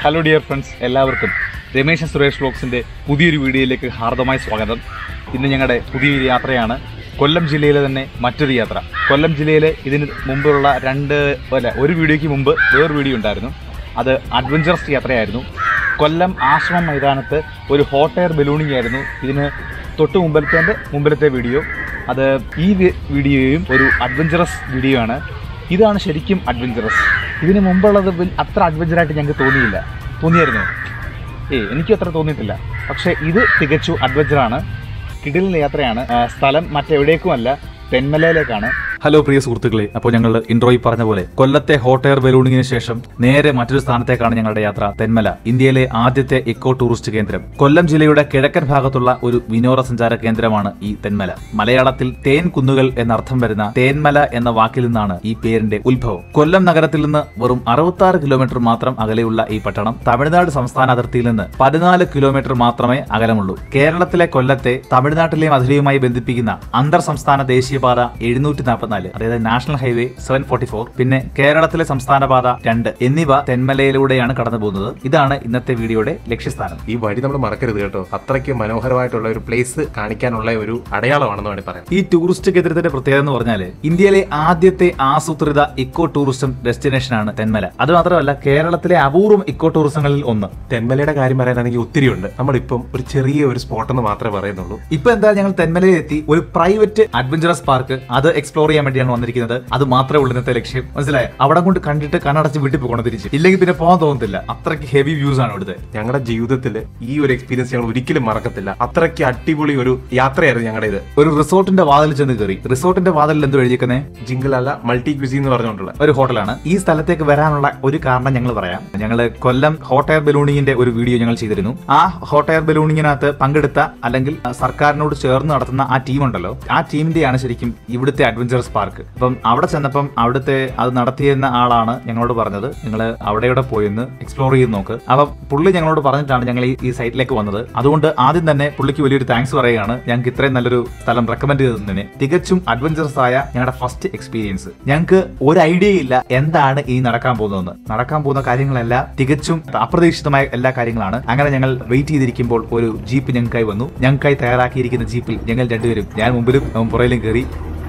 Hello dear friends എല്ലാവർക്കും രമേശൻ സുരേഷ് വ്ലോഗ്സിന്റെ പുതിയൊരു വീഡിയോയിലേക്ക് ഹാർദമായ സ്വാഗതം ഇന്ന് ഞങ്ങളുടെ പുതിയൊരു യാത്രയാണ് കൊല്ലം ജില്ലയിലെ തന്നെ മറ്റൊരു യാത്ര കൊല്ലം ജില്ലയിലെ ഇതിന് മുമ്പുള്ള രണ്ട് അല്ല ഒരു വീഡിയോയ്ക്ക് മുമ്പ് വേറൊരു വീഡിയോ ഉണ്ടായിരുന്നു അത് അഡ്വഞ്ചറസ് യാത്രയായിരുന്നു കൊല്ലം ആശ്രമം മൈതാനത്ത് ഒരു ഹോട്ട് എയർ ബലൂണിംഗ് ആയിരുന്നു ഇതിന് തൊട്ട് മുമ്പിലത്തെ മുമ്പിലത്തെ വീഡിയോ അത് ഈ വി- വീഡിയോയും ഒരു അഡ്വഞ്ചറസ് വീഡിയോ ആണ് ഇതാണ് ശരിക്കും അഡ്വഞ്ചറസ് ഇതിന് മുമ്പുള്ളത് വൽ- അത്ര അഡ്വഞ്ചറായിട്ട് ഞങ്ങൾക്ക് തോന്നിയില്ല തോന്നിയായിരുന്നു ഏയ് എനിക്കും അത്ര തോന്നിയിട്ടില്ല പക്ഷേ ഇത് തികച്ചു അഡ്വഞ്ചറാണ് കിടിലിൻ്റെ യാത്രയാണ് ആ, സ്ഥലം മറ്റെവിടേക്കുമല്ല തെന്മലയിലേക്കാണ് ഹലോ പ്രിയ സുഹൃത്തുക്കളെ അപ്പോൾ ഞങ്ങൾ ഇൻട്രോയിൽ പറഞ്ഞ പോലെ കൊല്ലത്തെ ഹോട്ട് എയർ ബലൂണിങ്ങിന് ശേഷം നേരെ മറ്റൊരു സ്ഥാനത്തേക്കാണ് ഞങ്ങളുടെ യാത്ര തെന്മല ഇന്ത്യയിലെ ആദ്യത്തെ ഇക്കോ ടൂറിസ്റ്റ് കേന്ദ്രം കൊല്ലം ജില്ലയുടെ കിഴക്കൻ ഭാഗത്തുള്ള ഒരു വിനോദസഞ്ചാര കേന്ദ്രമാണ് ഈ തെന്മല മലയാളത്തിൽ തേൻ കുന്നുകൾ എന്നർത്ഥം വരുന്ന തേന്മല എന്ന വാക്കിൽ നിന്നാണ് ഈ പേരിന്റെ ഉത്ഭവം കൊല്ലം നഗരത്തിൽ നിന്ന് വെറും അറുപത്തി ആറ് കിലോമീറ്റർ മാത്രം അകലെയുള്ള ഈ പട്ടണം തമിഴ്നാട് സംസ്ഥാന അതിർത്തിയിൽ നിന്ന് പതിനാല് കിലോമീറ്റർ മാത്രമേ അകലമുള്ളൂ കേരളത്തിലെ കൊല്ലത്തെ തമിഴ്നാട്ടിലെ മധുരയുമായി ബന്ധിപ്പിക്കുന്ന അന്തർ സംസ്ഥാന ദേശീയപാത എഴുന്നൂറ്റി നാൽപ്പത്തിനാല് അതായത് national highway seven forty four പിന്നെ കേരളത്തിലെ സംസ്ഥാന പാത രണ്ട് എന്നിവ തെന്മലയിലൂടെയാണ് കടന്നു പോകുന്നത് ഇതാണ് ഇന്നത്തെ വീഡിയോയുടെ ലക്ഷ്യസ്ഥാനം ഈ വഴി നമ്മൾ മറക്കരുത് കേട്ടോ അത്രയ്ക്ക് മനോഹരമായിട്ടുള്ള ഒരു പ്ലേസ് കാണിക്കാനുള്ള ഒരു അടയാളമാണെന്ന് വേണമെങ്കിൽ പറയാം ഈ ടൂറിസ്റ്റ് കേന്ദ്രത്തിന്റെ പ്രത്യേകത എന്ന് പറഞ്ഞാല് ഇന്ത്യയിലെ ആദ്യത്തെ ആസൂത്രിത ഇക്കോ ടൂറിസം ഡെസ്റ്റിനേഷൻ ആണ് തെന്മല അത് മാത്രമല്ല കേരളത്തിലെ അപൂർവം ഇക്കോ ടൂറിസങ്ങളിൽ ഒന്ന് തെന്മലയുടെ കാര്യം പറയാനാണെങ്കിൽ ഒത്തിരി ഉണ്ട് നമ്മളിപ്പം ഒരു ചെറിയ ഒരു സ്പോട്ട് എന്ന് മാത്രമേ പറയുന്നുള്ളൂ ഇപ്പൊ എന്താ ഞങ്ങൾ തെന്മലയിൽ എത്തി ഒരു പ്രൈവറ്റ് അഡ്വഞ്ചറസ് പാർക്ക് അത് എക്സ്പ്ലോർ ചെയ്യാൻ വേണ്ടിയാണ് വന്നിരിക്കുന്നത് അത് മാത്രമേ ഉള്ളൂ ഇന്നത്തെ ലക്ഷ്യം മനസ്സിലായോ അവിടെ കൊണ്ട് കണ്ടിട്ട് കണ്ണടച്ച് വീട്ടിൽ പോകണം തിരിച്ച് ഇല്ലെങ്കിൽ പിന്നെ പോകാൻ തോന്നത്തില്ല അത്രയ്ക്ക് ഹെവി വ്യൂസ് ആണ് ഇവിടുത്തെ ഞങ്ങളുടെ ജീവിതത്തിൽ ഈ ഒരു എക്സ്പീരിയൻസ് ഞങ്ങൾ ഒരിക്കലും മറക്കത്തില്ല അത്രയ്ക്ക് അടിപൊളി ഒരു യാത്രയായിരുന്നു ഞങ്ങളുടെ ഇത് ഒരു റിസോർട്ടിന്റെ വാതിൽ ചെന്ന് കയറി റിസോർട്ടിന്റെ വാതിലിൽ എന്തോ എഴുതിക്കുന്നേ ജിങ്കിൾ അല്ല മൾട്ടി ക്വിസി എന്ന് പറഞ്ഞുകൊണ്ടുള്ള ഒരു ഹോട്ടലാണ് ഈ സ്ഥലത്തേക്ക് വരാനുള്ള ഒരു കാരണം ഞങ്ങൾ പറയാം ഞങ്ങൾ കൊല്ലം ഹോട്ട് എയർ ബലൂണിങ്ങിന്റെ ഒരു വീഡിയോ ഞങ്ങൾ ചെയ്തിരുന്നു ആ ഹോട്ട് എയർ ബലൂണിങ്ങിനകത്ത് പങ്കെടുത്ത അല്ലെങ്കിൽ ആ, സർക്കാരിനോട് ചേർന്ന് നടത്തുന്ന ആ ടീം ഉണ്ടല്ലോ ആ ടീമിന്റെയാണ് ശരിക്കും ഇവിടുത്തെ അഡ്വഞ്ചറസ് പാർക്ക് അപ്പം അവിടെ ചെന്നപ്പം അവിടുത്തെ അത് നടത്തിയിരുന്ന ആളാണ് ഞങ്ങളോട് പറഞ്ഞത് നിങ്ങൾ അവിടെ ഇവിടെ പോയി ഒന്ന് എക്സ്പ്ലോർ ചെയ്ത് നോക്ക് അപ്പം പുള്ളി ഞങ്ങളോട് പറഞ്ഞിട്ടാണ് ഞങ്ങൾ ഈ- ഈ സൈറ്റിലേക്ക് വന്നത് അതുകൊണ്ട് ആദ്യം തന്നെ പുള്ളിക്ക് വലിയൊരു താങ്ക്സ് പറയുകയാണ് ഞങ്ങൾക്ക് ഇത്രയും നല്ലൊരു സ്ഥലം റെക്കമെൻഡ് ചെയ്തതിന് തികച്ചും അഡ്വഞ്ചറസ് ആയ ഞങ്ങളുടെ ഫസ്റ്റ് എക്സ്പീരിയൻസ് ഞങ്ങൾക്ക് ഒരു ഐഡിയ ഇല്ല എന്താണ് ഈ നടക്കാൻ പോകുന്നതെന്ന് നടക്കാൻ പോകുന്ന കാര്യങ്ങളെല്ലാം തികച്ചും അപ്രതീക്ഷിതമായ എല്ലാ കാര്യങ്ങളാണ് അങ്ങനെ ഞങ്ങൾ വെയിറ്റ് ചെയ്തിരിക്കുമ്പോൾ ഒരു ജീപ്പ് ഞങ്ങൾക്കായി വന്നു ഞങ്ങൾക്കായി തയ്യാറാക്കിയിരിക്കുന്ന ജീപ്പിൽ ഞങ്ങൾ രണ്ടുപേരും ഞാൻ മുമ്പിലും അവൻ പുറയിലും കയറി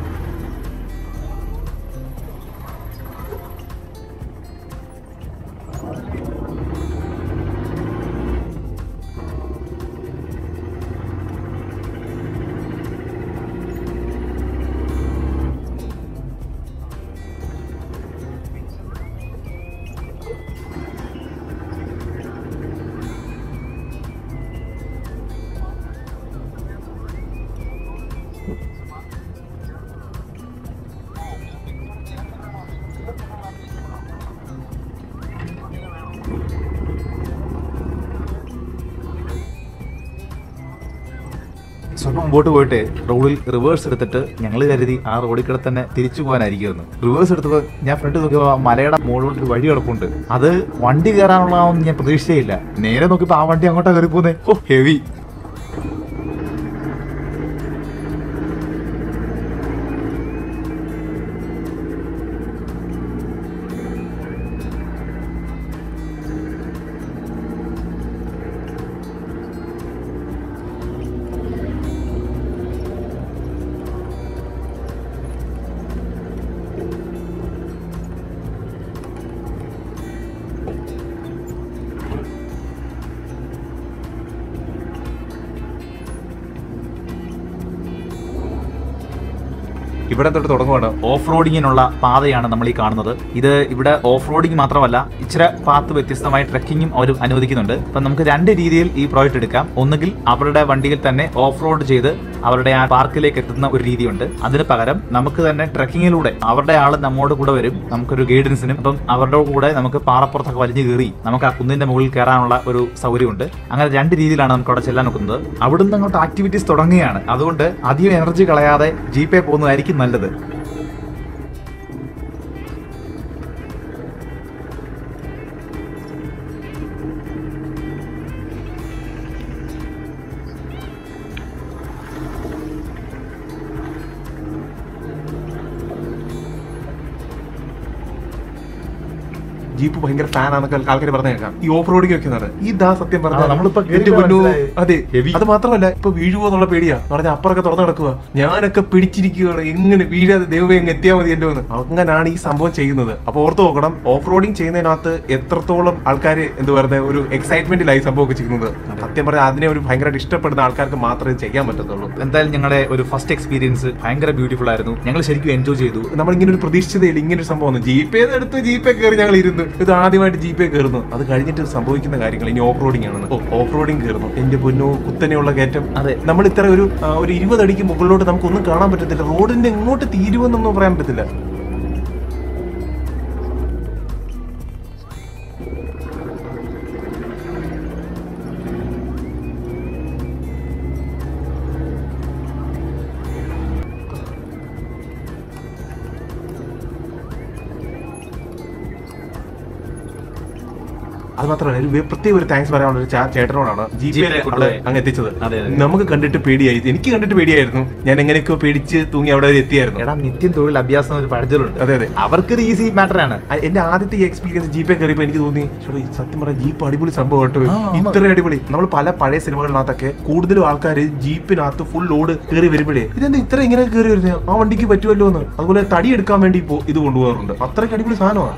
സ്വല്പം മുമ്പോട്ട് പോയിട്ട് റോഡിൽ റിവേഴ്സ് എടുത്തിട്ട് ഞങ്ങൾ കരുതി ആ റോഡിൽ കൂടെ തന്നെ തിരിച്ചു പോകാനായിരിക്കുമെന്ന് റിവേഴ്സ് എടുത്തപ്പോൾ ഞാൻ ഫ്രണ്ട് നോക്കിയപ്പോൾ ആ മലയുടെ മുകളിലോട്ട് ഒരു വഴി കിടപ്പുണ്ട് അത് വണ്ടി കയറാനുള്ളതാണെന്ന് ഞാൻ പ്രതീക്ഷിച്ചേയില്ല നേരെ നോക്കിയപ്പോൾ ആ വണ്ടി അങ്ങോട്ടാ കയറി പോകുന്നേ ഓ ഹെവി ഇവിടെ തൊട്ട് തുടങ്ങുവാണ് ഓഫ് റോഡിങ്ങിനുള്ള പാതയാണ് നമ്മൾ ഈ കാണുന്നത് ഇത് ഇവിടെ ഓഫ് റോഡിങ് മാത്രമല്ല ഇച്ചിരി പാത്ത് വ്യത്യസ്തമായ ട്രക്കിങ്ങും അവർ അനുവദിക്കുന്നുണ്ട് അപ്പൊ നമുക്ക് രണ്ട് രീതിയിൽ ഈ പ്രോജക്റ്റ് എടുക്കാം ഒന്നുകിൽ അവരുടെ വണ്ടിയിൽ തന്നെ ഓഫ് റോഡ് ചെയ്ത് അവരുടെ ആ പാർക്കിലേക്ക് എത്തുന്ന ഒരു രീതിയുണ്ട് അതിന് പകരം നമുക്ക് തന്നെ ട്രക്കിങ്ങിലൂടെ അവരുടെ ആൾ നമ്മോട് കൂടെ വരും നമുക്കൊരു ഗൈഡൻസിനും അപ്പം അവരുടെ കൂടെ നമുക്ക് പാറപ്പുറത്തൊക്കെ വലിഞ്ഞു കയറി നമുക്ക് ആ കുന്നിന്റെ മുകളിൽ കയറാനുള്ള ഒരു സൗകര്യമുണ്ട് അങ്ങനെ രണ്ട് രീതിയിലാണ് നമുക്ക് അവിടെ ചെല്ലാൻ നോക്കുന്നത് അവിടുന്ന് അങ്ങോട്ട് ആക്ടിവിറ്റീസ് തുടങ്ങുകയാണ് അതുകൊണ്ട് അധികം എനർജി കളയാതെ ജീപ്പേ പോകുന്നതായിരിക്കും നല്ലത് ജീപ്പ് ഭയങ്കര ഫാൻ ആണെന്നൊക്കെ ആൾക്കാർ പറഞ്ഞേക്കാം ഈ ഓഫ് റോഡിങ് വെക്കുന്നത് ഇതാ സത്യം ആ, പറഞ്ഞാൽ നമ്മളിപ്പോ കേറി എന്റെ പൊന്നോ, മനസ്സിലായി. അതെ Heavy. അത് മാത്രമല്ല ഇപ്പൊ വീഴുവോ എന്നുള്ള പേടിയാ എന്ന് പറഞ്ഞാൽ അപ്പുറമൊക്കെ തുറന്നു കിടക്കുക ഞാനൊക്കെ പിടിച്ചിരിക്കുകയാണ് എങ്ങനെ വീഴാതെ ദൈവമേ എങ്ങ് എത്തിയാൽ മതി എന്റെ ഒന്ന് അങ്ങനാണ് ഈ സംഭവം ചെയ്യുന്നത് അപ്പൊ ഓർത്ത് നോക്കണം ഓഫ് റോഡിങ് ചെയ്യുന്നതിനകത്ത് എത്രത്തോളം ആൾക്കാർ എന്ത് പറയുന്നത് ഒരു എക്സൈറ്റ്മെന്റിലായി സംഭവമൊക്കെ ചെയ്യുന്നത് സത്യം പറഞ്ഞാൽ അതിനെ ഒരു ഭയങ്കരമായിട്ട് ഇഷ്ടപ്പെടുന്ന ആൾക്കാർക്ക് മാത്രമേ ചെയ്യാൻ പറ്റത്തുള്ളൂ എന്തായാലും ഞങ്ങളുടെ ഒരു ഫസ്റ്റ് എക്സ്പീരിയൻസ് ഭയങ്കര ബ്യൂട്ടിഫുൾ ആയിരുന്നു ഞങ്ങൾ ശരിക്കും എൻജോയ് ചെയ്തു നമ്മൾ ഇങ്ങനെ ഒരു പ്രതീക്ഷിച്ചതേ ഇങ്ങനെ ഒരു സംഭവം ജീപ്പേ എടുത്ത് ജീപ്പേ കയറി ഞങ്ങൾ ഇരുന്നു ഇത് ആദ്യമായിട്ട് ജീപ്പേ കയറുന്നു അത് കഴിഞ്ഞിട്ട് സംഭവിക്കുന്ന കാര്യങ്ങൾ ഇനി ഓഫ് റോഡിംഗ് ആണ് ഓഫ് റോഡിംഗ് കയറുന്നു എന്റെ പൊന്നോ കുത്തനെയുള്ള കയറ്റം അതെ. നമ്മൾ ഇത്ര ഒരു ആ, ഒരു ഇരുപത് അടിക്ക് മുകളിലോട്ട് നമുക്കൊന്നും കാണാൻ പറ്റത്തില്ല റോഡിന്റെ എങ്ങോട്ട് തീരുവെന്നൊന്നും പറയാൻ പറ്റത്തില്ല അത് മാത്രമല്ല ഒരു വേ- പ്രത്യേക ഒരു താങ്ക്സ് പറയാനുള്ള ഒരു ചാ- ചേട്ടനോടാണ് ജി പി ജീപ്പിലെ കൊണ്ടുപോയി. അങ്ങ് എത്തിച്ചത് അതെ, അതെ. നമുക്ക് കണ്ടിട്ട് പേടിയായി എനിക്ക് കണ്ടിട്ട് പേടിയായിരുന്നു ഞാൻ എങ്ങനെയൊക്കെ പേടിച്ച് തൂങ്ങി അവിടെ വരെ എത്തിയായിരുന്നു എടാ നിത്യം തൊഴിൽ അഭ്യാസം ഒരു പഠിച്ചലുണ്ട് അതെ അതെ അവർക്ക് ഇത് ഈസി മാറ്റർ ആണ് ആ, എന്റെ ആദ്യത്തെ ഈ എക്സ്പീരിയൻസ് ജീപ്പേ കയറിയപ്പോ എനിക്ക് തോന്നി "ശ്ശോ, ഈ സത്യം പറഞ്ഞ ജീപ്പ് അടിപൊളി സംഭവം കേട്ടോ ആ, ആமா. ഇത്ര അടിപൊളി നമ്മൾ പല പഴയ സിനിമകളിനകത്തൊക്കെ കൂടുതലും ആൾക്കാർ ജീപ്പിനകത്ത് ഫുൾ ലോഡ് കയറി വരുമ്പോഴേ ഇതെന്താ ഇത്ര ഇങ്ങനെ കയറി വരുന്നത് ആ വണ്ടിക്ക് പറ്റുമല്ലോ എന്ന് അതുപോലെ തടി എടുക്കാൻ വേണ്ടി ഇപ്പോ ഇത് കൊണ്ടുപോകാറുണ്ട് അത്രയ്ക്ക് അടിപൊളി സാധനമാണ്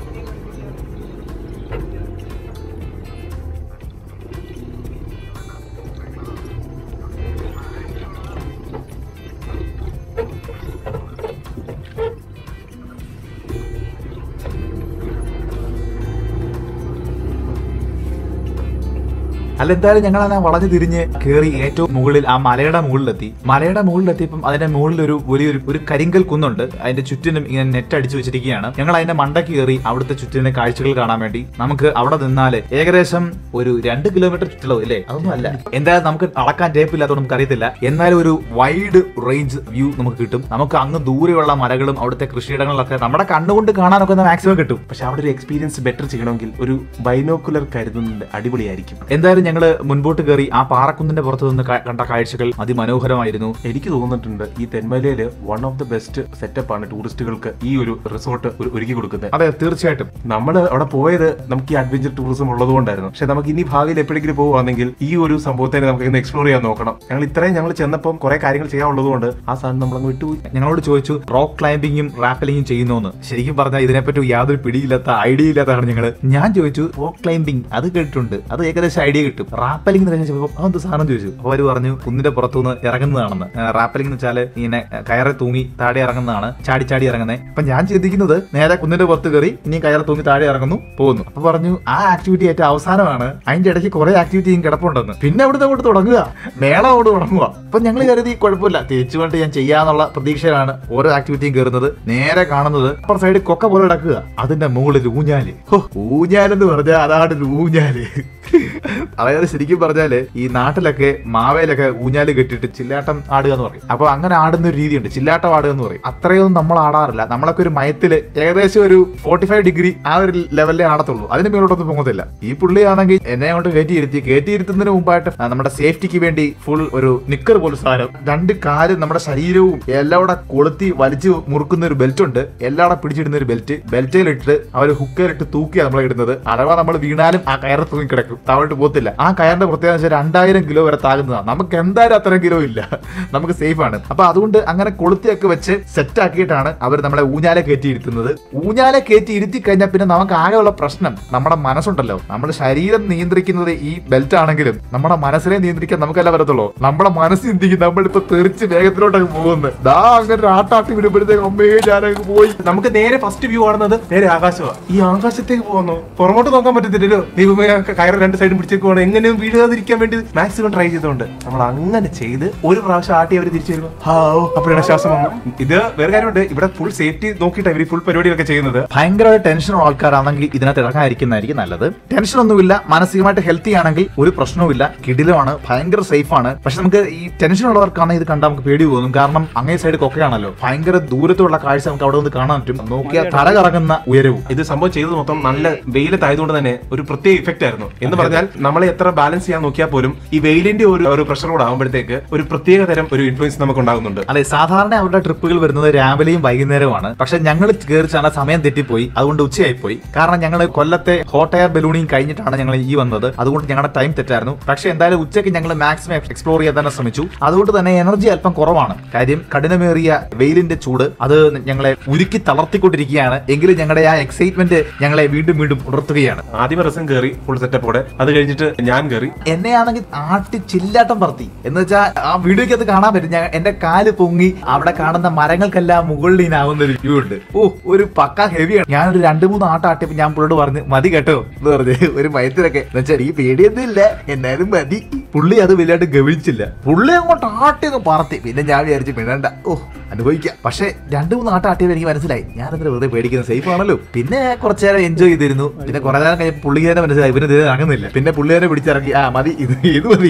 അല്ല എന്തായാലും ഞങ്ങൾ ആ വളഞ്ഞു തിരിഞ്ഞ് കയറി ഏറ്റവും മുകളിൽ ആ മലയുടെ മുകളിലെത്തി മലയുടെ മുകളിലെത്തിയപ്പം അതിന്റെ മുകളിൽ ഒരു വലിയൊരു ഒരു കരിങ്കൽ കുന്നുണ്ട് അതിന്റെ ചുറ്റിനും ഇങ്ങനെ നെറ്റ് അടിച്ചു വെച്ചിരിക്കുകയാണ് ഞങ്ങൾ അതിന്റെ മണ്ടയ്ക്ക് കയറി അവിടുത്തെ ചുറ്റിനെ കാഴ്ചകൾ കാണാൻ വേണ്ടി നമുക്ക് അവിടെ നിന്നാല് ഏകദേശം ഒരു രണ്ട് കിലോമീറ്റർ ചുറ്റളവ് ഇല്ലേ അതൊന്നും അല്ല എന്തായാലും നമുക്ക് അളക്കാൻ ടേപ്പ് ഇല്ലാത്തതുകൊണ്ട് നമുക്ക് അറിയത്തില്ല എന്നാലും ഒരു വൈഡ് റേഞ്ച് വ്യൂ നമുക്ക് കിട്ടും നമുക്ക് അങ്ങ് ദൂരെയുള്ള മലകളും അവിടുത്തെ കൃഷിയിടങ്ങളിലൊക്കെ നമ്മുടെ കണ്ണുകൊണ്ട് കാണാനൊക്കെ മാക്സിമം കിട്ടും പക്ഷെ അവിടെ ഒരു എക്സ്പീരിയൻസ് ബെറ്റർ ചെയ്യണമെങ്കിൽ ഒരു ബൈനോക്കുലർ കരുതുന്നത് അടിപൊളിയായിരിക്കും എന്തായാലും ഞങ്ങള് മുൻപോട്ട് കയറി ആ പാറക്കുന്നിന്റെ പുറത്ത് നിന്ന് ക- കണ്ട കാഴ്ചകൾ അതിമനോഹരമായിരുന്നു എനിക്ക് തോന്നിയിട്ടുണ്ട് ഈ തെന്മലയില് one of the best setup ആണ് ടൂറിസ്റ്റുകൾക്ക് ഈ ഒരു റിസോർട്ട് ഒരുക്കി കൊടുക്കുന്നത് അതെ തീർച്ചയായിട്ടും നമ്മൾ അവിടെ പോയത് നമുക്ക് ഈ അഡ്വഞ്ചർ ടൂറിസം ഉള്ളതുകൊണ്ടായിരുന്നു പക്ഷെ നമുക്ക് ഇനി ഭാവിയിൽ എപ്പോഴെങ്കിലും പോകുവാണെങ്കിൽ ഈ ഒരു സംഭവത്തെ നമുക്ക് ഇന്ന് എക്സ്പ്ലോർ ചെയ്യാൻ നോക്കണം ഞങ്ങൾ ഇത്രയും ഞങ്ങൾ ചെന്നപ്പം കുറെ കാര്യങ്ങൾ ചെയ്യാനുള്ളതുകൊണ്ട് ആ സാധനം നമ്മളങ്ങ് വിട്ടുപോയി ഞങ്ങളോട് ചോദിച്ചു റോക്ക് ക്ലൈംബിങ്ങും റാപ്പലിങ്ങും ചെയ്യുന്നോന്ന് ശരിക്കും പറഞ്ഞാൽ ഇതിനെപ്പറ്റി യാതൊരു പിടിയില്ലാത്ത ഐഡിയ ഇല്ലാത്തതാണ് ഞങ്ങൾ ഞാൻ ചോദിച്ചു റോക്ക് ക്ലൈംബിംഗ് അത് കേട്ടിട്ടുണ്ട് അത് ഏകദേശം ഐഡിയ കിട്ടും റാപ്പലിംഗ് എന്ന് ചോദിച്ചപ്പോൾ അതെന്ത് സാധനം ചോദിച്ചു അപ്പോൾ അവർ പറഞ്ഞു കുന്നിന്റെ പുറത്തുനിന്ന് ഇറങ്ങുന്നതാണെന്ന് റാപ്പലിംഗ് എന്ന് വെച്ചാൽ ഇങ്ങനെ ആ, കയറി തൂങ്ങി താഴെ ഇറങ്ങുന്നതാണ് ചാടി ചാടി ഇറങ്ങുന്നത് അപ്പൊ ഞാൻ ചിന്തിക്കുന്നത് നേരെ കുന്നിന്റെ പുറത്ത് കയറി ഇനി കയറി തൂങ്ങി താഴെ ഇറങ്ങുന്നു പോകുന്നു അപ്പൊ പറഞ്ഞു ആ ആക്ടിവിറ്റി ഏറ്റവും അവസാനമാണ് അതിന്റെ ഇടയ്ക്ക് കുറെ ആക്ടിവിറ്റിയും കിടപ്പുണ്ടെന്ന് പിന്നെ അവിടുന്ന് അങ്ങോട്ട് തുടങ്ങുക മേള അങ്ങോട്ട് തുടങ്ങുക അപ്പൊ ഞങ്ങൾ കരുതി കുഴപ്പമില്ല തിരിച്ചു കൊണ്ട് ഞാൻ ചെയ്യാന്നുള്ള പ്രതീക്ഷയിലാണ് ഓരോ ആക്ടിവിറ്റിയും കയറുന്നത് നേരെ കാണുന്നത് അപ്പുറ സൈഡിൽ കൊക്ക പോലെ കിടക്കുക അതിന്റെ മുകളിൽ ഊഞ്ഞാല് ഹോ, ഊഞ്ഞാലെന്ന് പറഞ്ഞാൽ അതാണ് ഒരു ഊഞ്ഞാല് അതായത് ശരിക്കും പറഞ്ഞാല് ഈ നാട്ടിലൊക്കെ മാവേലൊക്കെ ഊഞ്ഞാല് കെട്ടിയിട്ട് ചില്ലാട്ടം ആടുക എന്ന് പറയും അപ്പൊ അങ്ങനെ ആടുന്ന ഒരു രീതിയുണ്ട് ചില്ലാട്ടം ആടുക എന്ന് പറയും അത്രയൊന്നും നമ്മൾ ആടാറില്ല നമ്മളൊക്കെ ഒരു മയത്തില് ഏകദേശം ഒരു ഫോർട്ടി ഫൈവ് ഡിഗ്രി ആ ഒരു ലെവലിലേ ആടത്തുള്ളൂ അതിന് മേലോട്ടൊന്നും പോകത്തില്ല ഈ പുള്ളിയാണെങ്കിൽ എന്നെ കൊണ്ട് കയറ്റിയിരുത്തി കയറ്റിയിരുത്തുന്നതിന് മുമ്പായിട്ട് ആ, നമ്മുടെ സേഫ്റ്റിക്ക് വേണ്ടി ഫുൾ ഒരു നിക്കർ പോലെ സാധനം രണ്ട് കാലും നമ്മുടെ ശരീരവും എല്ലാം കൂടെ കൊളുത്തി വലിച്ചു മുറുക്കുന്ന ഒരു ബെൽറ്റ് ഉണ്ട് എല്ലാം കൂടെ പിടിച്ചിടുന്ന ഒരു ബെൽറ്റ് ബെൽറ്റിലിട്ട് അവർ ഹുക്കറിട്ട് തൂക്കിയാണ് നമ്മളെ ഇടുന്നത് അഥവാ നമ്മൾ വീണാലും ആ കയറ് തൂങ്ങി കിടക്കും താഴോട്ട് പോകത്തില്ല ആ കയറിന്റെ പ്രത്യേകത വെച്ചാൽ രണ്ടായിരം കിലോ വരെ താകുന്നതാണ് നമുക്ക് എന്തായാലും അത്രയും കിലോ ഇല്ല നമുക്ക് സേഫ് ആണ് അപ്പൊ അതുകൊണ്ട് അങ്ങനെ കൊളുത്തിയൊക്കെ വെച്ച് സെറ്റ് ആക്കിയിട്ടാണ് അവർ നമ്മളെ ഊഞ്ഞാലെ കയറ്റി ഇരുത്തുന്നത് ഊഞ്ഞാലെ കയറ്റി ഇരുത്തി കഴിഞ്ഞാൽ പിന്നെ നമുക്ക് ആകെയുള്ള പ്രശ്നം നമ്മുടെ മനസ്സുണ്ടല്ലോ നമ്മുടെ ശരീരം നിയന്ത്രിക്കുന്നത് ഈ ബെൽറ്റ് ആണെങ്കിലും നമ്മുടെ മനസ്സിനെ നിയന്ത്രിക്കാൻ നമുക്കല്ല വരത്തുള്ളൂ നമ്മുടെ മനസ്സ് ചിന്തിക്കും നമ്മളിപ്പോ തെറിച്ച് വേഗത്തിലോട്ടൊക്കെ പോകുന്നത് ദാ അങ്ങനെ ഒരു ആട്ടാട്ടി വിടുമ്പോഴത്തേക്ക് അമ്മേ ഞാനങ്ങ് പോയി നമുക്ക് നേരെ ഫസ്റ്റ് വ്യൂ കാണുന്നത് നേരെ ആകാശമാണ് ഈ ആകാശത്തേക്ക് പോകുന്നു പുറമോട്ട് നോക്കാൻ പറ്റത്തില്ലല്ലോ ദൈവമേ കയറ് രണ്ട് സൈഡും പിടിച്ചേക്കുവാണ് എങ്ങനെയും വീഴാതിരിക്കാൻ വേണ്ടി മാക്സിമം ട്രൈ ചെയ്തുകൊണ്ട് നമ്മൾ അങ്ങനെ ചെയ്ത് ഒരു പ്രാവശ്യം ആട്ടി അവർ തിരിച്ചു വരുമ്പോൾ ഹാവോ അപ്പോഴാണ് ശ്വാസം വന്നു ഇത് വേറെ കാര്യമുണ്ട് ഇവിടെ ഫുൾ സേഫ്റ്റി നോക്കിയിട്ടാണ് ഇവർ ഫുൾ പരിപാടികളൊക്കെ ചെയ്യുന്നത് ഭയങ്കരമായ ടെൻഷനുള്ള ആൾക്കാരാണെങ്കിൽ ഇതിനകത്ത് ഇറങ്ങാതിരിക്കുന്നതായിരിക്കും നല്ലത് ടെൻഷൻ ഒന്നുമില്ല മാനസികമായിട്ട് ഹെൽത്തി ആണെങ്കിൽ ഒരു പ്രശ്നവുമില്ല കിടിലമാണ് ഭയങ്കര സേഫ് ആണ് പക്ഷെ നമുക്ക് ഈ ടെൻഷൻ ഉള്ളവർക്കാണ് ഇത് കണ്ടാൽ നമുക്ക് പേടി തോന്നും കാരണം അങ്ങേ സൈഡ് കൊക്കയാണല്ലോ ഭയങ്കര ദൂരത്തുള്ള കാഴ്ച നമുക്ക് അവിടെ നിന്ന് കാണാൻ പറ്റും നോക്കിയാൽ തല കറങ്ങുന്ന ഉയരവും ഇത് സംഭവം ചെയ്തത് മൊത്തം നല്ല വെയിലത്തായതുകൊണ്ട് തന്നെ ഒരു പ്രത്യേക ഇഫക്റ്റ് ആയിരുന്നു എന്ന് പറഞ്ഞാൽ കഴിഞ്ഞാൽ നമ്മളെ എത്ര ബാലൻസ് ചെയ്യാൻ നോക്കിയാൽ പോലും ഈ വെയിലിന്റെ ഒരു ഒരു പ്രഷർ കൂടെ ആകുമ്പോഴത്തേക്ക് ഒരു പ്രത്യേക തരം ഒരു ഇൻഫ്ലുവൻസ് നമുക്ക് ഉണ്ടാകുന്നുണ്ട് അതെ സാധാരണ അവരുടെ ട്രിപ്പുകൾ വരുന്നത് രാവിലെയും വൈകുന്നേരവുമാണ് പക്ഷെ ഞങ്ങൾ കയറി ചെന്ന സമയം തെറ്റിപ്പോയി അതുകൊണ്ട് ഉച്ചയായി പോയി കാരണം ഞങ്ങൾ കൊല്ലത്തെ ഹോട്ട് എയർ ബലൂണിങ് കഴിഞ്ഞിട്ടാണ് ഞങ്ങൾ ഈ വന്നത് അതുകൊണ്ട് ഞങ്ങളുടെ ടൈം തെറ്റായിരുന്നു പക്ഷെ എന്തായാലും ഉച്ചയ്ക്ക് ഞങ്ങൾ മാക്സിമം എക്സ്പ്ലോർ ചെയ്യാൻ തന്നെ ശ്രമിച്ചു അതുകൊണ്ട് തന്നെ എനർജി അല്പം കുറവാണ് കാര്യം കഠിനമേറിയ വെയിലിന്റെ ചൂട് അത് ഞങ്ങളെ ഉരുക്കി തളർത്തിക്കൊണ്ടിരിക്കുകയാണ് എങ്കിലും ഞങ്ങളുടെ ആ എക്സൈറ്റ്മെന്റ് ഞങ്ങളെ വീണ്ടും വീണ്ടും ഉണർത്തുകയാണ് ആദ്യമേ റസം കയറി ഫുൾ സെറ്റപ്പോടെ അത് കഴിഞ്ഞിട്ട് ഞാൻ കയറി എന്നെയാണെങ്കിൽ ആട്ടി ചില്ലാട്ടം പറത്തി എന്ന് വെച്ചാൽ ആ വീഡിയോക്ക് അത് കാണാൻ പറ്റും ഞാൻ എന്റെ കാല് പൊങ്ങി അവിടെ കാണുന്ന മരങ്ങൾക്കെല്ലാം മുകളിലീനാവുന്ന ഒരു വ്യൂ ഉണ്ട് ഓ ഒരു പക്ക ഹെവിയാണ് ഞാനൊരു രണ്ട് മൂന്ന് ആട്ടം ആട്ടിയപ്പോ ഞാൻ പുള്ളിയോട് പറഞ്ഞു മതി കേട്ടോ എന്ന് പറഞ്ഞ് ഒരു മയത്തിലൊക്കെ എന്ന് വെച്ചാൽ ഈ പേടിയൊന്നും ഇല്ല എന്നാലും മതി പുള്ളി അത് വലിയായിട്ട് ഗവിച്ചില്ല പുള്ളി അങ്ങോട്ട് ആട്ടി അങ്ങ് പറത്തി പിന്നെ ഞാൻ വിചാരിച്ചു പിന്നണ്ട ഓ അനുഭവിക്കാം പക്ഷെ രണ്ട് മൂന്ന് ആട്ടം ആട്ടിയപ്പോൾ എനിക്ക് മനസ്സിലായി ഞാനതിന് വെറുതെ പേടിക്കുന്നത് സേഫ് ആണല്ലോ പിന്നെ കുറച്ചു നേരം എൻജോയ് ചെയ്തിരുന്നു പിന്നെ കുറെ നേരം കഴിഞ്ഞപ്പോൾ പുള്ളി തന്നെ മനസ്സിലായി ഇവന് ഇത് ഇറങ്ങുന്നില്ല പിന്നെ പുള്ളി തന്നെ പിടിച്ചിറങ്ങി ആ മതി ഇത് ഇത് മതി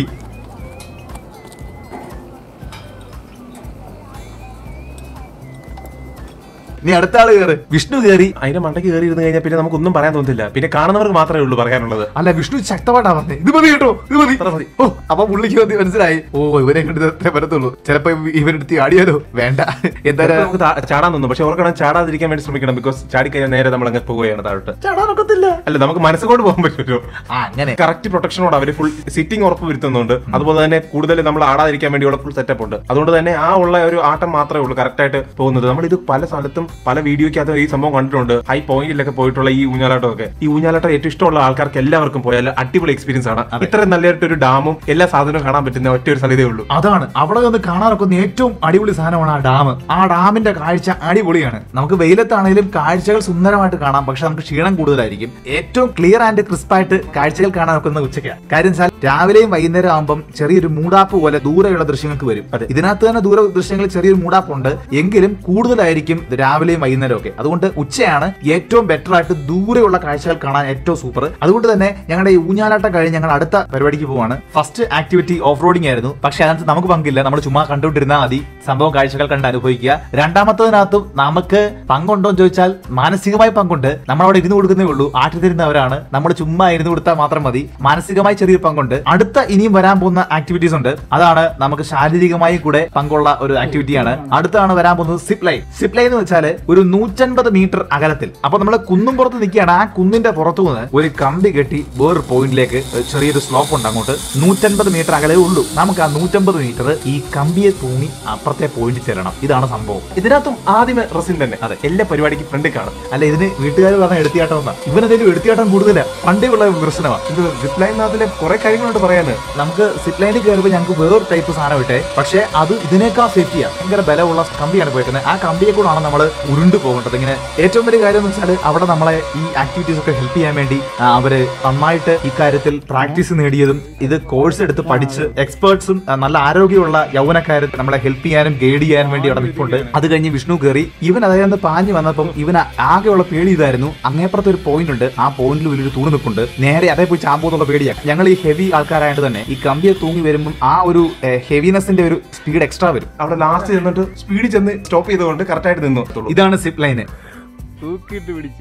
നീ അടുത്ത ആള് കയറ് വിഷ്ണു കയറി അതിന്റെ മണ്ടയ്ക്ക് കയറി ഇരുന്ന് കഴിഞ്ഞാൽ പിന്നെ നമുക്കൊന്നും പറയാൻ തോന്നുന്നില്ല പിന്നെ കാണുന്നവർക്ക് മാത്രമേ ഉള്ളൂ പറയാനുള്ളത് അല്ല വിഷ്ണു ശക്തമായിട്ടാ പറഞ്ഞത് ഇത് മതി കേട്ടോ ഇത് മതി അത്ര മതി. ഓ അപ്പൊ പുള്ളിക്ക് മതി മനസ്സിലായി ഓ ഇവനെ കണ്ടത് അത്രേ വരത്തുള്ളൂ ചിലപ്പോ ഇവരെടുത്ത് ആടിയാലോ വേണ്ട ചിലപ്പോൾ എന്തായാലും നമുക്ക് താ- ചാടാൻ തോന്നും പക്ഷെ ഓർക്കണം ചാടാതിരിക്കാൻ വേണ്ടി ശ്രമിക്കണം ബിക്കോസ് ചാടിക്കഴിഞ്ഞാൽ നേരെ നമ്മൾ അങ്ങ് പോവുകയാണ് താഴോട്ട് ചാടാനൊക്കത്തില്ല അല്ല നമുക്ക് മനസ്സുകൊണ്ട് പോകാൻ പറ്റുമല്ലോ ആ അങ്ങനെ കറക്റ്റ് പ്രൊട്ടക്ഷനോട് അവർ ഫുൾ സിറ്റിംഗ് ഉറപ്പ് വരുത്തുന്നുണ്ട് അതുപോലെ തന്നെ കൂടുതൽ നമ്മൾ ആടാതിരിക്കാൻ വേണ്ടിയുള്ള ഫുൾ സെറ്റപ്പ് ഉണ്ട് അതുകൊണ്ട് തന്നെ ആ ഉള്ള ഒരു ആട്ടം മാത്രമേ ഉള്ളൂ കറക്റ്റ് ആയിട്ട് പോകുന്നത് നമ്മൾ ഇത് പല സ്ഥലത്തും പല വീഡിയോയ്ക്കകത്ത് ഈ സംഭവം കണ്ടിട്ടുണ്ട് ഹൈ പോയിന്റിലൊക്കെ പോയിട്ടുള്ള ഈ ഊഞ്ഞാലാട്ടം ഒക്കെ ഈ ഊഞ്ഞാലാട്ടം ഏറ്റവും ഇഷ്ടമുള്ള ആൾക്കാർക്ക് എല്ലാവർക്കും പോയാൽ അടിപൊളി എക്സ്പീരിയൻസ് ആണ് ഇത്രയും നല്ലതായിട്ട് ഒരു ഡാമും എല്ലാ സാധനവും കാണാൻ പറ്റുന്ന ഒറ്റ ഒരു സ്ഥലതേ ഉള്ളൂ അതാണ് അവിടെ നിന്ന് കാണാനൊക്കെ ഏറ്റവും അടിപൊളി സാധനമാണ് ആ ഡാം ആ ഡാമിന്റെ കാഴ്ച അടിപൊളിയാണ് നമുക്ക് വെയിലത്താണെങ്കിലും കാഴ്ചകൾ സുന്ദരമായിട്ട് കാണാം പക്ഷെ നമുക്ക് ക്ഷീണം കൂടുതലായിരിക്കും ഏറ്റവും ക്ലിയർ ആൻഡ് ക്രിസ്പ് ആയിട്ട് കാഴ്ചകൾ കാണാൻ ഒക്കുന്ന ഉച്ചയ്ക്കാണ് കാര്യം വെച്ചാൽ രാവിലെയും വൈകുന്നേരം ആകുമ്പോൾ ചെറിയൊരു മൂടാപ്പ് പോലെ ദൂരെയുള്ള ദൃശ്യങ്ങൾക്ക് വരും അതെ. ഇതിനകത്ത് തന്നെ ദൂര ദൃശ്യങ്ങളിൽ ചെറിയൊരു മൂടാപ്പുണ്ട് എങ്കിലും കൂടുതലായിരിക്കും ഇത് രാവിലെയും വൈകുന്നേരം ഒക്കെ അതുകൊണ്ട് ഉച്ചയാണ് ഏറ്റവും ബെറ്റർ ആയിട്ട് ദൂരെയുള്ള കാഴ്ചകൾ കാണാൻ ഏറ്റവും സൂപ്പർ അതുകൊണ്ട് തന്നെ ഞങ്ങളുടെ ഈ ഊഞ്ഞാലാട്ടം കഴിഞ്ഞ് ഞങ്ങൾ അടുത്ത പരിപാടിക്ക് പോവാണ് ഫസ്റ്റ് ആക്ടിവിറ്റി ഓഫ് റോഡിംഗ് ആയിരുന്നു പക്ഷെ അതിനകത്ത് നമുക്ക് പങ്കില്ല നമ്മൾ ചുമ്മാ കണ്ടുകൊണ്ടിരുന്നാൽ മതി സംഭവം കാഴ്ചകൾ കണ്ട് അനുഭവിക്കുക രണ്ടാമത്തതിനകത്തും നമുക്ക് പങ്കുണ്ടോ എന്ന് ചോദിച്ചാൽ മാനസികമായി പങ്കുണ്ട് നമ്മൾ അവിടെ ഇരുന്ന് കൊടുക്കുന്നേ ഉള്ളൂ ആട്ടി തരുന്നവരാണ് നമ്മൾ ചുമ്മാ ഇരുന്ന് കൊടുത്താൽ മാത്രം മതി മാനസികമായി ചെറിയൊരു പങ്കുണ്ട് അടുത്ത ഇനിയും വരാൻ പോകുന്ന ആക്ടിവിറ്റീസ് ഉണ്ട് അതാണ് നമുക്ക് ശാരീരികമായി കൂടെ പങ്കുള്ള ഒരു ആക്ടിവിറ്റിയാണ് അടുത്താണ് വരാൻ പോകുന്നത് സിപ്പ് ലൈൻ സിപ്പ് ലൈൻ എന്ന് വെച്ചാൽ ഒരു നൂറ്റൻപത് മീറ്റർ അകലത്തിൽ അപ്പൊ നമ്മൾ കുന്നും പുറത്ത് നിൽക്കുകയാണ് ആ കുന്നിന്റെ പുറത്തു നിന്ന് ഒരു കമ്പി കെട്ടി വേറൊരു പോയിന്റിലേക്ക് ചെറിയൊരു സ്ലോപ്പ് ഉണ്ട് അങ്ങോട്ട് നൂറ്റൻപത് മീറ്റർ അകലേ ഉള്ളൂ നമുക്ക് ആ നൂറ്റമ്പത് മീറ്റർ ഈ കമ്പിയെ തൂങ്ങി അപ്പുറത്തെ പോയിന്റ് ചെല്ലണം ഇതാണ് സംഭവം ഇതിനകത്തും ആദ്യമേ റസിൻ തന്നെ അതെ എല്ലാ പരിപാടിക്കും ഫ്രണ്ട് കാണും അല്ല ഇതിന് വീട്ടുകാർ പറഞ്ഞ എടുത്തിയാട്ടം എന്നാ ഇവനെന്തെങ്കിലും എടുത്തിയാട്ടം കൂടുതലാ പണ്ടേ ഉള്ള വിമർശനമാണ് ഇത് സിപ്പ് ലൈനകത്തിലെ കുറെ കാര്യങ്ങളുണ്ട് പറയാന് നമുക്ക് സിപ്പ് ലൈനിൽ കയറുമ്പോൾ ഞങ്ങൾക്ക് വേറൊരു ടൈപ്പ് സാധനം ഇട്ടേ പക്ഷേ അത് ഇതിനേക്കാൾ സേഫ്റ്റിയാണ് ഭയങ്കര ബലമുള്ള കമ്പിയാണ് പോയിരിക്കുന്നത് ആ കമ്പിയെ കൂടാണ് നമ്മൾ ഉരുണ്ടു പോകേണ്ടത് ഇങ്ങനെ ഏറ്റവും വലിയ കാര്യം എന്ന് വെച്ചാൽ അവിടെ നമ്മളെ ഈ ആക്ടിവിറ്റീസ് ഒക്കെ ഹെൽപ്പ് ചെയ്യാൻ വേണ്ടി ആ, അവര് നന്നായിട്ട് ഇക്കാര്യത്തിൽ പ്രാക്ടീസ് നേടിയതും ഇത് കോഴ്സ് എടുത്ത് പഠിച്ച് എക്സ്പേർട്സും നല്ല ആരോഗ്യമുള്ള യൗവനക്കാരും നമ്മളെ ഹെൽപ്പ് ചെയ്യാനും ഗൈഡ് ചെയ്യാനും വേണ്ടി അവിടെ നിൽപ്പുണ്ട് അത് കഴിഞ്ഞ് വിഷ്ണു കയറി ഇവൻ അതായത് പാഞ്ഞു വന്നപ്പം ഇവൻ ആകെയുള്ള പേടി ഇതായിരുന്നു അങ്ങേപ്പുറത്ത് ഒരു പോയിന്റ് ഉണ്ട് ആ പോയിന്റിൽ വലിയൊരു തൂണ് നിൽപ്പുണ്ട് നേരെ അതേ പോയി ചാമ്പോ എന്നുള്ള പേടിയാണ് ഞങ്ങൾ ഈ ഹെവി ആൾക്കാരായിട്ട് തന്നെ ഈ കമ്പിയെ തൂങ്ങി വരുമ്പോൾ ആ ഒരു ഹെവിനെസിന്റെ ഒരു സ്പീഡ് എക്സ്ട്രാ വരും അവിടെ ലാസ്റ്റ് ചെന്നിട്ട് സ്പീഡിൽ ചെന്ന് സ്റ്റോപ്പ് ചെയ്തുകൊണ്ട് കറക്റ്റ് ആയിട്ട് നിന്നു ഇതാണ് സിപ്പ് ലൈന് തൂക്കിയിട്ട് പിടിച്ച്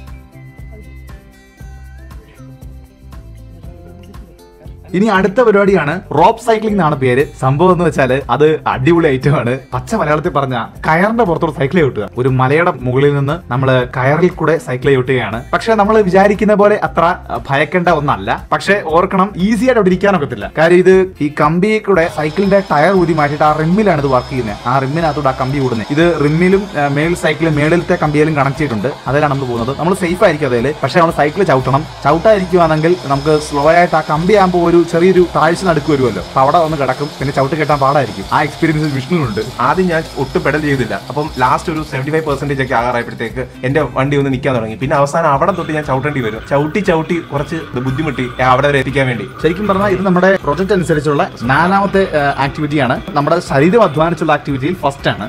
ഇനി അടുത്ത പരിപാടിയാണ് റോപ്പ് സൈക്ലിംഗ് എന്നാണ് പേര് സംഭവം എന്ന് വെച്ചാൽ അത് അടിപൊളി ഐറ്റം ആണ് പച്ച മലയാളത്തിൽ പറഞ്ഞ കയറിന്റെ പുറത്തോട് സൈക്കിൾ ചവിട്ടുക ഒരു മലയുടെ മുകളിൽ നിന്ന് നമ്മൾ കയറിൽ കൂടെ സൈക്കിൾ ചവിട്ടുകയാണ് പക്ഷെ നമ്മൾ വിചാരിക്കുന്ന പോലെ അത്ര അഹ്, ഭയക്കേണ്ട ഒന്നല്ല പക്ഷെ ഓർക്കണം ഈസി ആയിട്ട് അവിടെ ഇരിക്കാനൊക്കത്തില്ല കാര്യം ഇത് ഈ കമ്പിയെ കൂടെ സൈക്കിളിന്റെ ടയർ ഊതി മാറ്റിയിട്ട് ആ റിമ്മിലാണ് ഇത് വർക്ക് ചെയ്യുന്നത് ആ റിമ്മിനകത്തോട് ആ കമ്പി കൂടുന്നത് ഇത് റിമ്മിലും അഹ്, മേൽ സൈക്കിളും മേളിലത്തെ കമ്പിയിലും കണക്ട് ചെയ്തിട്ടുണ്ട് അതിലാണ് നമ്മൾ പോകുന്നത് നമ്മൾ സേഫ് ആയിരിക്കും അതിൽ പക്ഷെ നമ്മൾ സൈക്കിൾ ചവിട്ടണം ചവിട്ടാതിരിക്കുവാണെങ്കിൽ നമുക്ക് സ്ലോ ആയിട്ട് ആ കമ്പി ആകുമ്പോൾ ഒരു ചെറിയൊരു താഴ്ച നടുക്ക് വരുമല്ലോ അപ്പൊ അവിടെ വന്ന് കിടക്കും പിന്നെ ചവിട്ട് കെട്ടാൻ പാടായിരിക്കും ആ എക്സ്പീരിയൻസ് വിഷ്ണുവിനുണ്ട് ആദ്യം ഞാൻ ഒട്ടും പെഡൽ ചെയ്തില്ല അപ്പം ലാസ്റ്റ് ഒരു സെവന്റി ഫൈവ് പെർസെന്റേജ് ഒക്കെ ആകാറായപ്പോഴത്തേക്ക് എന്റെ വണ്ടി ഒന്ന് നിൽക്കാൻ തുടങ്ങി പിന്നെ അവസാനം അവിടെ തൊട്ട് ഞാൻ ചവിട്ടേണ്ടി വരും ചവിട്ടി ചവിട്ടി കുറച്ച് ബുദ്ധിമുട്ടി അവിടെ വരെ എത്തിക്കാൻ വേണ്ടി ശരിക്കും പറഞ്ഞാൽ ഇത് നമ്മുടെ പ്രൊജക്ട് അനുസരിച്ചുള്ള നാലാമത്തെ ആക്ടിവിറ്റിയാണ് നമ്മുടെ ശരീരം അധ്വാനിച്ചുള്ള ആക്ടിവിറ്റിയിൽ ഫസ്റ്റ് ആണ്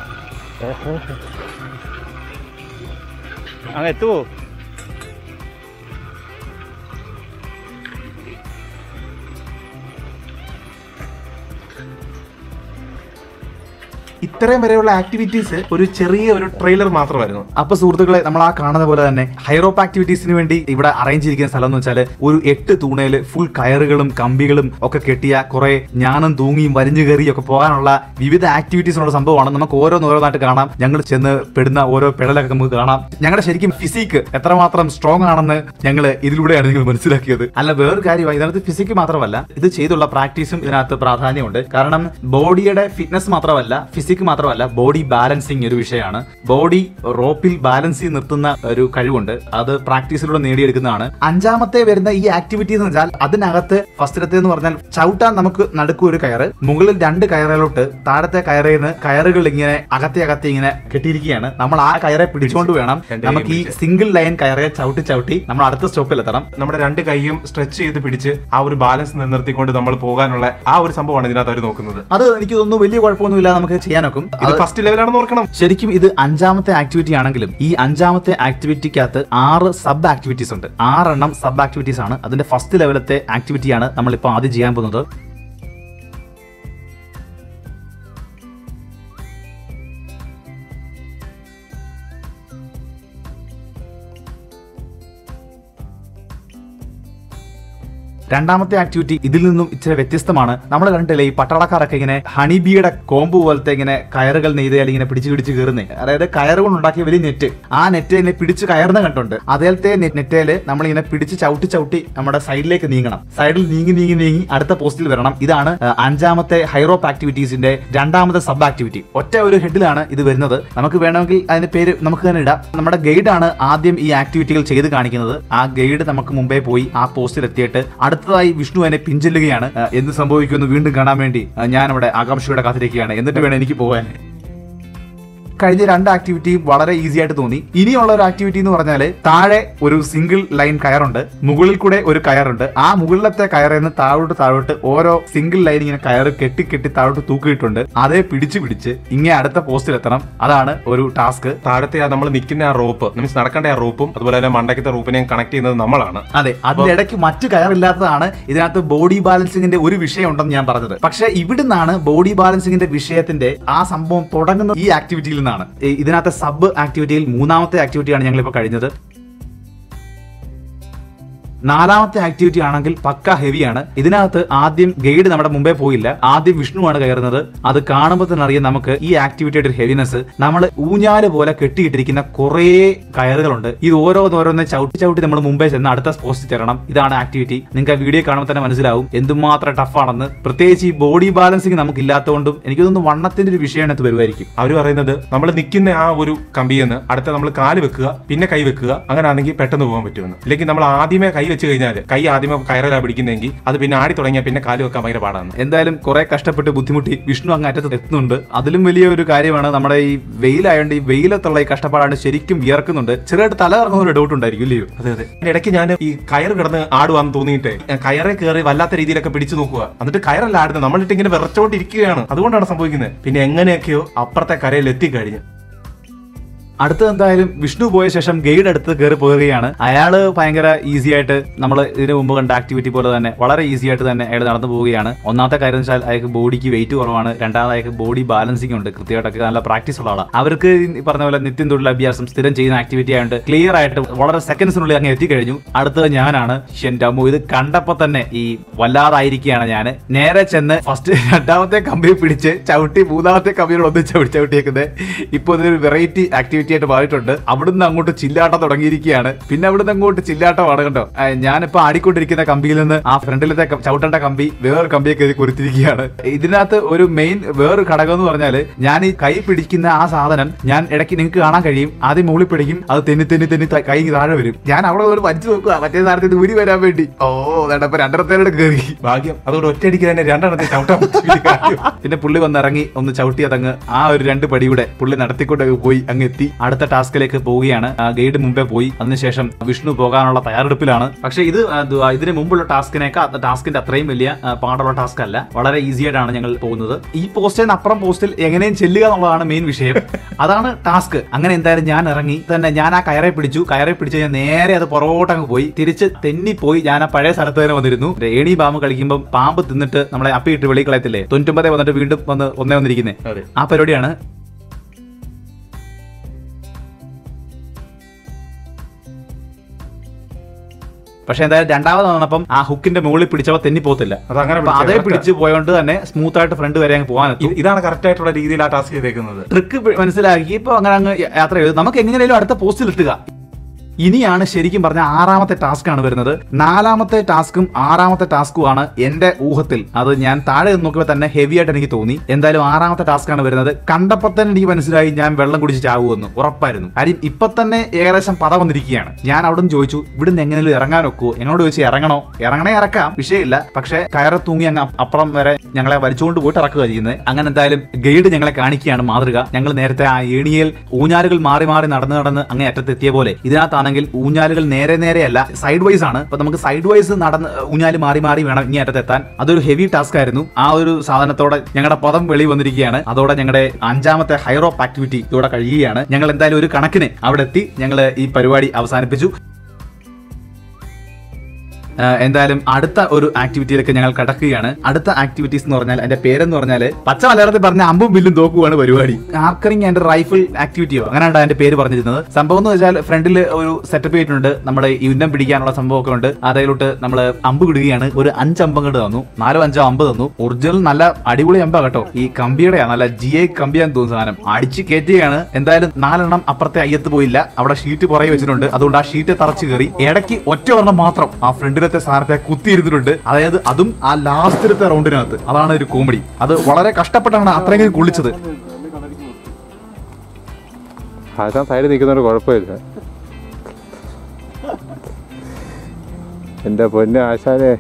അങ്ങ് എത്തുവോ ഇത്രയും വരെയുള്ള ആക്ടിവിറ്റീസ് ഒരു ചെറിയ ഒരു ട്രെയിലർ മാത്രമായിരുന്നു അപ്പൊ സുഹൃത്തുക്കളെ നമ്മൾ ആ കാണുന്ന പോലെ തന്നെ ഹൈറോപ്പ് ആക്ടിവിറ്റീസിന് വേണ്ടി ഇവിടെ അറേഞ്ച് ചെയ്തിരിക്കുന്ന സ്ഥലം എന്ന് വെച്ചാൽ ഒരു എട്ട് തൂണയില് ഫുൾ കയറുകളും കമ്പികളും ഒക്കെ കെട്ടിയ കുറെ ഞാനും തൂങ്ങിയും വരിഞ്ഞു കയറിയും ഒക്കെ പോകാനുള്ള വിവിധ ആക്ടിവിറ്റീസിനുള്ള സംഭവമാണ് നമുക്ക് ഓരോന്നോരോന്നായിട്ട് കാണാം ഞങ്ങൾ ചെന്ന് പെടുന്ന ഓരോ പെടലൊക്കെ നമുക്ക് കാണാം ഞങ്ങളുടെ ശരിക്കും ഫിസിക് എത്രമാത്രം സ്ട്രോങ് ആണെന്ന് ഞങ്ങൾ ഇതിലൂടെയാണ് നിങ്ങൾ മനസ്സിലാക്കിയത് അല്ല വേറൊരു കാര്യമായി ഇതിനകത്ത് ഫിസിക് മാത്രമല്ല ഇത് ചെയ്തുള്ള പ്രാക്ടീസും ഇതിനകത്ത് പ്രാധാന്യമുണ്ട് കാരണം ബോഡിയുടെ ഫിറ്റ്നസ് മാത്രമല്ല ഫിസിക് മാത്രമല്ല ബോഡി ബാലൻസിങ് ഒരു വിഷയമാണ് ബോഡി റോപ്പിൽ ബാലൻസ് ചെയ്ത് നിർത്തുന്ന ഒരു കഴിവുണ്ട് അത് പ്രാക്ടീസിലൂടെ നേടിയെടുക്കുന്നതാണ് അഞ്ചാമത്തെ വരുന്ന ഈ ആക്ടിവിറ്റീസ് എന്ന് വെച്ചാൽ അതിനകത്ത് ഫസ്റ്റിലത്തെ എന്ന് പറഞ്ഞാൽ ചവിട്ടാൻ നമുക്ക് നടുക്കും ഒരു കയറ് മുകളിൽ രണ്ട് കയറുകളോട്ട് താഴത്തെ കയറിൽ നിന്ന് കയറുകൾ ഇങ്ങനെ അകത്തെ അകത്തെ ഇങ്ങനെ കെട്ടിയിരിക്കുകയാണ് നമ്മൾ ആ കയറെ പിടിച്ചുകൊണ്ട് വേണം രണ്ട് നമുക്ക് ഈ കൈയും സിംഗിൾ ലൈൻ കയറെ ചവിട്ടി ചവിട്ടി നമ്മൾ അടുത്ത സ്റ്റോപ്പിൽ എത്തണം നമ്മുടെ രണ്ട് കൈയും സ്ട്രെച്ച് ചെയ്ത് പിടിച്ച് ആ ഒരു ബാലൻസ് നിലനിർത്തിക്കൊണ്ട് നമ്മൾ പോകാനുള്ള ആ ഒരു സംഭവമാണ് ഇതിനകത്ത് അവർ നോക്കുന്നത് അത് എനിക്ക് തോന്നുന്നു വലിയ കുഴപ്പമൊന്നുമില്ല നമുക്ക് ചെയ്യാനൊക്കും ഇത് അത് ഫസ്റ്റ് ലെവലാണെന്ന് ഓർക്കണം ശരിക്കും ഇത് അഞ്ചാമത്തെ ആക്ടിവിറ്റി ആണെങ്കിലും ഈ അഞ്ചാമത്തെ ആക്ടിവിറ്റിക്കകത്ത് ആറ് സബ് ആക്ടിവിറ്റീസ് ഉണ്ട് ആറെണ്ണം സബ് ആക്ടിവിറ്റീസ് ആണ് അതിന്റെ ഫസ്റ്റ് ലെവലത്തെ ആക്ടിവിറ്റിയാണ് നമ്മളിപ്പോൾ ആദ്യം ചെയ്യാൻ പോകുന്നത് രണ്ടാമത്തെ ആക്ടിവിറ്റി ഇതിൽ നിന്നും ഇച്ചിരി വ്യത്യസ്തമാണ് നമ്മൾ കണ്ടില്ലേ ഈ പട്ടാളക്കാരൊക്കെ ഇങ്ങനെ ഹണിബിയുടെ കോമ്പ് പോലത്തെ ഇങ്ങനെ കയറുകൾ നെയ്തയാൽ ഇങ്ങനെ പിടിച്ച് പിടിച്ച് കയറുന്നേ അതായത് കയറുകൾ ഉണ്ടാക്കിയ വലിയ നെറ്റ് ആ നെറ്റ് ഇങ്ങനെ പിടിച്ച് കയറുന്ന കണ്ടുണ്ട് അതേലത്തെ നെറ്റയില് നമ്മളിങ്ങനെ പിടിച്ച് ചവിട്ടി ചവിട്ടി നമ്മുടെ സൈഡിലേക്ക് നീങ്ങണം സൈഡിൽ നീങ്ങി നീങ്ങി നീങ്ങി അടുത്ത പോസ്റ്റിൽ വരണം ഇതാണ് ആ, അഞ്ചാമത്തെ ഹൈറോപ്പ് ആക്ടിവിറ്റീസിന്റെ രണ്ടാമത്തെ സബ് ആക്ടിവിറ്റി ഒറ്റ ഒരു ഹെഡിലാണ് ഇത് വരുന്നത് നമുക്ക് വേണമെങ്കിൽ അതിന്റെ പേര് നമുക്ക് തന്നെ ഇടാം നമ്മുടെ ഗൈഡാണ് ആദ്യം ഈ ആക്ടിവിറ്റികൾ ചെയ്ത് കാണിക്കുന്നത് ആ ഗൈഡ് നമുക്ക് മുമ്പേ പോയി ആ പോസ്റ്റിൽ എത്തിയിട്ട് അടുത്തതായി വിഷ്ണു എന്നെ പിഞ്ചെല്ലുകയാണ് ആ, എന്ത് സംഭവിക്കുമെന്ന് വീണ്ടും കാണാൻ വേണ്ടി ആ, ഞാൻ അവിടെ ആകാംക്ഷയോടെ കാത്തിരിക്കുകയാണ് എന്നിട്ട് വേണം എനിക്ക് പോകാൻ കഴിഞ്ഞ രണ്ട് ആക്ടിവിറ്റിയും വളരെ ഈസി ആയിട്ട് തോന്നി ഇനിയുള്ള ഒരു ആക്ടിവിറ്റി എന്ന് പറഞ്ഞാൽ താഴെ ഒരു സിംഗിൾ ലൈൻ കയറുണ്ട് മുകളിൽ കൂടെ ഒരു കയറുണ്ട് ആ മുകളിലത്തെ കയറിൽ നിന്ന് താഴോട്ട് താഴോട്ട് ഓരോ സിംഗിൾ ലൈൻ ഇങ്ങനെ കയറ് കെട്ടി കെട്ടി താഴോട്ട് തൂക്കിയിട്ടുണ്ട് അതേ പിടിച്ച് പിടിച്ച് ഇങ്ങനെ അടുത്ത പോസ്റ്റിൽ എത്തണം അതാണ് ഒരു ടാസ്ക് താഴത്തെ ആ നമ്മൾ നിൽക്കുന്ന ആ റോപ്പ് മീൻസ് നടക്കേണ്ട ആ റോപ്പും അതുപോലെ തന്നെ മണ്ടക്കത്തെ റൂപ്പിനെയും കണക്ട് ചെയ്യുന്നത് നമ്മളാണ് അതെ അതിന്റെ ഇടയ്ക്ക് മറ്റു കയറില്ലാത്തതാണ് ഇതിനകത്ത് ബോഡി ബാലൻസിംഗിന്റെ ഒരു വിഷയം ഉണ്ടെന്ന് ഞാൻ പറഞ്ഞത് പക്ഷെ ഇവിടുന്നാണ് ബോഡി ബാലൻസിംഗിന്റെ വിഷയത്തിന്റെ ആ സംഭവം തുടങ്ങുന്നത് ഈ ആക്ടിവിറ്റിയിൽ നിന്നാണ് ഈ ഇതിനകത്തെ സബ് ആക്ടിവിറ്റിയിൽ മൂന്നാമത്തെ ആക്ടിവിറ്റിയാണ് ഞങ്ങൾ ഇപ്പോൾ കഴിഞ്ഞത് നാലാമത്തെ ആക്ടിവിറ്റി ആണെങ്കിൽ പക്ക ഹെവിയാണ് ഇതിനകത്ത് ആദ്യം ഗൈഡ് നമ്മുടെ മുമ്പേ പോയില്ല ആദ്യം വിഷ്ണുവാണ് കയറുന്നത് അത് കാണുമ്പോൾ തന്നെ അറിയാം നമുക്ക് ഈ ആക്ടിവിറ്റിയുടെ ഒരു ഹെവിനെസ് നമ്മൾ ഊഞ്ഞാല് പോലെ കെട്ടിയിട്ടിരിക്കുന്ന കുറേ കയറുകളുണ്ട് ഇത് ഓരോന്നോരോന്ന് ചവിട്ടി ചവിട്ടി നമ്മൾ മുമ്പേ ചെന്ന് അടുത്ത പോസ്റ്റ് ചേരണം ഇതാണ് ആക്ടിവിറ്റി നിങ്ങൾക്ക് ആ വീഡിയോ കാണുമ്പോൾ തന്നെ മനസ്സിലാവും എന്തുമാത്രം ടഫാണെന്ന് പ്രത്യേകിച്ച് ഈ ബോഡി ബാലൻസിങ് നമുക്ക് ഇല്ലാത്തതുകൊണ്ടും എനിക്ക് തോന്നുന്നു വണ്ണത്തിന്റെ ഒരു വിഷയമായിട്ട് വരുമായിരിക്കും അവർ പറയുന്നത് നമ്മൾ നിൽക്കുന്ന ആ ഒരു കമ്പിയിൽ നിന്ന് അടുത്ത നമ്മൾ കാല് വെക്കുക പിന്നെ കൈ വെക്കുക അങ്ങനെ ആണെങ്കിൽ പെട്ടെന്ന് പോകാൻ പറ്റുമെന്ന് ഇല്ലെങ്കിൽ നമ്മൾ ആദ്യമേ കൈ വെച്ച് കഴിഞ്ഞാൽ കൈ ആദ്യമേ കയറല പിടിക്കുന്നെങ്കിൽ അത് പിന്നെ ആടി തുടങ്ങിയാൽ പിന്നെ കാല് വെക്കാൻ ഭയങ്കര പാടാണ് എന്തായാലും കുറെ കഷ്ടപ്പെട്ട് ബുദ്ധിമുട്ടി വിഷ്ണു അങ്ങ് അറ്റത്ത് എത്തുന്നുണ്ട് അതിലും വലിയ ഒരു കാര്യമാണ് നമ്മുടെ ഈ വെയിലായതുകൊണ്ട് ഈ വെയിലത്തുള്ള ഈ കഷ്ടപ്പാടാണ് ശരിക്കും വിയർക്കുന്നുണ്ട് ചെറുതായിട്ട് തല ഇറങ്ങുന്ന ഒരു ഡൗട്ട് ഉണ്ടായിരിക്കും ഇല്ലയോ അതെ അതെ ഇതിന്റെ ഇടയ്ക്ക് ഞാൻ ഈ കയറ് കിടന്ന് ആടുവാന്ന് തോന്നിയിട്ട് ഞാൻ കയറെ കയറി വല്ലാത്ത രീതിയിലൊക്കെ പിടിച്ചു നോക്കുക എന്നിട്ട് കയറല്ല ആടുന്നത് നമ്മളിട്ട് ഇങ്ങനെ വിറച്ചോണ്ടിരിക്കുകയാണ് അതുകൊണ്ടാണ് സംഭവിക്കുന്നത് പിന്നെ എങ്ങനെയൊക്കെയോ അപ്പുറത്തെ കരയിൽ എത്തിക്കഴിഞ്ഞു അടുത്തത് എന്തായാലും വിഷ്ണു പോയ ശേഷം ഗൈഡ് അടുത്ത് കയറി പോവുകയാണ് അയാള് ഭയങ്കര ഈസി ആയിട്ട് നമ്മൾ ഇതിനു മുമ്പ് കണ്ട ആക്ടിവിറ്റി പോലെ തന്നെ വളരെ ഈസി ആയിട്ട് തന്നെ അയാൾ നടന്നു പോവുകയാണ് ഒന്നാമത്തെ കാര്യം എന്ന് വെച്ചാൽ അയാൾക്ക് ബോഡിക്ക് വെയിറ്റ് കുറവാണ് രണ്ടാമത് അയാൾക്ക് ബോഡി ബാലൻസിംഗ് ഉണ്ട് കൃത്യമായിട്ടൊക്കെ നല്ല പ്രാക്ടീസ് ഉള്ള ആളാണ് അവർക്ക് ഈ പറഞ്ഞ പോലെ നിത്യം തൊഴിൽ അഭ്യാസം സ്ഥിരം ചെയ്യുന്ന ആക്ടിവിറ്റി ആയതുകൊണ്ട് ക്ലിയർ ആയിട്ട് വളരെ സെക്കൻഡ്സിനുള്ളിൽ അങ്ങ് എത്തിക്കഴിഞ്ഞു അടുത്തത് ഞാനാണ് എന്റെ അമ്മു ഇത് കണ്ടപ്പോ തന്നെ ഈ വല്ലാതായിരിക്കുകയാണ് ഞാൻ നേരെ ചെന്ന് ഫസ്റ്റ് രണ്ടാമത്തെ കമ്പി പിടിച്ച് ചവിട്ടി മൂന്നാമത്തെ കമ്പിയോട് ഒന്ന് ചവിട്ടി ചവിട്ടിയേക്കുന്നത് ഇപ്പൊ ഇതൊരു വെറൈറ്റി ആക്ടിവിറ്റി ആയിട്ട് മാറിയിട്ടുണ്ട് അവിടുന്ന് അങ്ങോട്ട് ചില്ലാട്ടം തുടങ്ങിയിരിക്കുകയാണ് പിന്നെ അവിടുന്ന് അങ്ങോട്ട് ചില്ലാട്ടമാണ് കണ്ടോ ആ, ഞാനിപ്പോ ആടിക്കൊണ്ടിരിക്കുന്ന കമ്പിയിൽ നിന്ന് ആ ഫ്രണ്ടിലത്തെ ക- ചവിട്ടേണ്ട കമ്പി വേറൊരു കമ്പിയെ കയറി കുരുത്തിരിക്കുകയാണ് ഇതിനകത്ത് ഒരു മെയിൻ വേറൊരു ഘടകം എന്ന് പറഞ്ഞാൽ ഞാൻ ഈ കൈ പിടിക്കുന്ന ആ സാധനം ഞാൻ ഇടയ്ക്ക് നിങ്ങൾക്ക് കാണാൻ കഴിയും ആദ്യം മുകളിൽ പിടിക്കും അത് തെന്നി തെന്നി തെന്നി ത- കൈ താഴെ വരും ഞാൻ അവിടെ ഒരു വലിച്ചു നോക്കുക മറ്റേ സാധനത്തിന് ഊരി വരാൻ വേണ്ടി ഓ അതാണ് ഇപ്പൊ രണ്ടരത്തേനോട് കയറി ഭാഗ്യം അതുകൊണ്ട് ഒറ്റയടിക്ക് തന്നെ രണ്ടെണ്ണത്തെ ചവിട്ടാൻ പറ്റിയ കാര്യം. പിന്നെ പുള്ളി വന്നിറങ്ങി ഒന്ന് ചവിട്ടി അതങ്ങ് ആ ഒരു രണ്ട് പടിയുടെ പുള്ളി നടത്തിക്കൊണ്ട് അങ്ങ് പോയി അങ്ങ് എത്തി അടുത്ത ടാസ്കിലേക്ക് പോവുകയാണ് ആ, ഗൈഡ് മുമ്പേ പോയി അതിനുശേഷം വിഷ്ണു പോകാനുള്ള തയ്യാറെടുപ്പിലാണ് പക്ഷേ ഇത് ആ, ദു- ഇതിന് മുമ്പുള്ള ടാസ്കിനേക്കാൾ ടാസ്കിന്റെ അത്രയും വലിയ ആ, പാടുള്ള ടാസ്ക് അല്ല വളരെ ഈസി ആയിട്ടാണ് ഞങ്ങൾ പോകുന്നത് ഈ പോസ്റ്റിൽ നിന്ന് അപ്പുറം പോസ്റ്റിൽ എങ്ങനെയും ചെല്ലുക എന്നുള്ളതാണ് മെയിൻ വിഷയം അതാണ് ടാസ്ക് അങ്ങനെ എന്തായാലും ഞാൻ ഇറങ്ങി തന്നെ ഞാൻ ആ കയറെ പിടിച്ചു കയറെ പിടിച്ച് ഞാൻ നേരെ അത് പുറകോട്ടങ്ങ് പോയി തിരിച്ച് തെന്നിപ്പോയി ഞാൻ ആ പഴയ സ്ഥലത്ത് തന്നെ വന്നിരുന്നു ഏണി പാമ്പ് കളിക്കുമ്പോൾ പാമ്പ് തിന്നിട്ട് നമ്മളെ അപ്പിയിട്ട് വെളി കളയത്തില്ലേ തൊണ്ണൂറ്റൊമ്പതേ വന്നിട്ട് വീണ്ടും വന്ന് ഒന്നേ വന്നിരിക്കുന്നത് അതെ ആ പരിപാടിയാണ് പക്ഷെ എന്തായാലും രണ്ടാമത് വന്നപ്പം ആ ഹുക്കിന്റെ മുകളിൽ പിടിച്ചപ്പോ തെന്നി പോകത്തില്ല അത് അങ്ങനെ അപ്പൊ അതേ പിടിച്ച് പോയോണ്ട് തന്നെ സ്മൂത്ത് ആയിട്ട് ഫ്രണ്ട് വരെ അങ്ങ് പോകാനെത്തും ഇതാണ് കറക്റ്റ് ആയിട്ടുള്ള രീതിയിൽ ആ ടാസ്ക് ചെയ്തേക്കുന്നത് ട്രിക്ക് മനസ്സിലാക്കി ഇപ്പൊ അങ്ങനെ അങ്ങ് യാത്ര ചെയ്തു നമുക്ക് എങ്ങനെയാലും അടുത്ത പോസ്റ്റിൽ എത്തുക ഇനിയാണ് ശരിക്കും പറഞ്ഞ ആറാമത്തെ ടാസ്ക് ആണ് വരുന്നത് നാലാമത്തെ ടാസ്കും ആറാമത്തെ ടാസ്കും ആണ് എന്റെ ഊഹത്തിൽ അത് ഞാൻ താഴെ നിന്ന് നോക്കിയപ്പോൾ തന്നെ ഹെവി ആയിട്ട് എനിക്ക് തോന്നി എന്തായാലും ആറാമത്തെ ടാസ്ക് ആണ് വരുന്നത് കണ്ടപ്പോൾ തന്നെ എനിക്ക് മനസ്സിലായി ഞാൻ വെള്ളം കുടിച്ച് ചാവുമെന്ന് ഉറപ്പായിരുന്നു കാര്യം ഇപ്പൊ തന്നെ ഏകദേശം പത വന്നിരിക്കുകയാണ് ഞാൻ അവിടെ നിന്ന് ചോദിച്ചു ഇവിടുന്ന് എങ്ങനെയും ഇറങ്ങാൻ ഒക്കുവോ എന്നോട് ചോദിച്ചു ഇറങ്ങണോ ഇറങ്ങണേ ഇറക്കാം വിഷയമില്ല പക്ഷെ കയറെ തൂങ്ങി അങ്ങ് അപ്പുറം വരെ ഞങ്ങളെ വലിച്ചുകൊണ്ട് പോയിട്ട് ഇറക്കുക ചെയ്യുന്നത് അങ്ങനെ എന്തായാലും ഗൈഡ് ഞങ്ങളെ കാണിക്കുകയാണ് മാതൃക ഞങ്ങൾ നേരത്തെ ആ ഏണിയിൽ ഊഞ്ഞാലുകൾ മാറി മാറി നടന്ന് നടന്ന് അങ്ങേ അറ്റത്തെത്തിയ പോലെ ഇതിനകത്താണെങ്കിൽ ഊഞ്ഞാലുകൾ നേരെ നേരെയല്ല സൈഡ് വൈസ് ആണ് അപ്പൊ നമുക്ക് സൈഡ് വൈസ് നടന്ന് ഊഞ്ഞാല് മാറി മാറി വേണം ഇങ്ങേ അറ്റത്തെത്താൻ അതൊരു ഹെവി ടാസ്ക് ആയിരുന്നു ആ ഒരു സാധനത്തോടെ ഞങ്ങളുടെ പദം വെളി വന്നിരിക്കുകയാണ് അതോടെ ഞങ്ങളുടെ അഞ്ചാമത്തെ ഹൈറോപ്പ് ആക്ടിവിറ്റി ഇവിടെ കഴിയുകയാണ് ഞങ്ങൾ എന്തായാലും ഒരു കണക്കിന് അവിടെ എത്തി ഞങ്ങൾ ഈ പരിപാടി അവസാനിപ്പിച്ചു ആ, എന്തായാലും അടുത്ത ഒരു ആക്ടിവിറ്റിയിലേക്ക് ഞങ്ങൾ കടക്കുകയാണ് അടുത്ത ആക്ടിവിറ്റീസ് എന്ന് പറഞ്ഞാൽ അതിന്റെ പേരെന്ന് പറഞ്ഞാൽ പച്ച മലയാളത്തിൽ പറഞ്ഞ അമ്പും ബില്ലും തോക്കുവാണ് പരിപാടി ആർക്കറിംഗ് ആൻഡ് റൈഫിൾ ആക്ടിവിറ്റിയോ അങ്ങനെയാണ് അതിന്റെ പേര് പറഞ്ഞിരുന്നത് സംഭവം എന്ന് വെച്ചാൽ ഫ്രണ്ടിൽ ഒരു സെറ്റപ്പ് ചെയ്തിട്ടുണ്ട് നമ്മുടെ ഈ ഉന്നം പിടിക്കാനുള്ള സംഭവമൊക്കെ ഉണ്ട് അതിലോട്ട് നമ്മൾ അമ്പ് കിടുകയാണ് ഒരു അഞ്ച് അമ്പം കണ്ട് തന്നു നാലോ അഞ്ചോ അമ്പ് തന്നു ഒറിജിനൽ നല്ല അടിപൊളി അമ്പാ കേട്ടോ ഈ കമ്പിയുടെയാ നല്ല ജി ഐ കമ്പിയാന്ന് തോന്നുന്നു സാധനം അടിച്ച് കയറ്റുകയാണ് എന്തായാലും നാലെണ്ണം അപ്പുറത്തെ അയ്യത്ത് പോയില്ല അവിടെ ഷീറ്റ് പുറകെ വെച്ചിട്ടുണ്ട് അതുകൊണ്ട് ആ ഷീറ്റ് തറച്ചു കയറി ഇടയ്ക്ക് ഒറ്റ ഒരെണ്ണം മാത്രം ആ ഫ്രണ്ടിലത്തെ സ്ഥാനത്തെ കുത്തിയിരുന്നിട്ടുണ്ട് അതായത് അതും ആ ലാസ്റ്റിലത്തെ റൗണ്ടിനകത്ത് അതാണ് ഒരു കോമഡി അത് വളരെ കഷ്ടപ്പെട്ടാണ് അത്രയെങ്കിലും കുളിച്ചത് ആശാൻ സൈഡിൽ നിൽക്കുന്നൊരു കുഴപ്പമില്ല എൻ്റെ പൊന്നെ ആശാനെ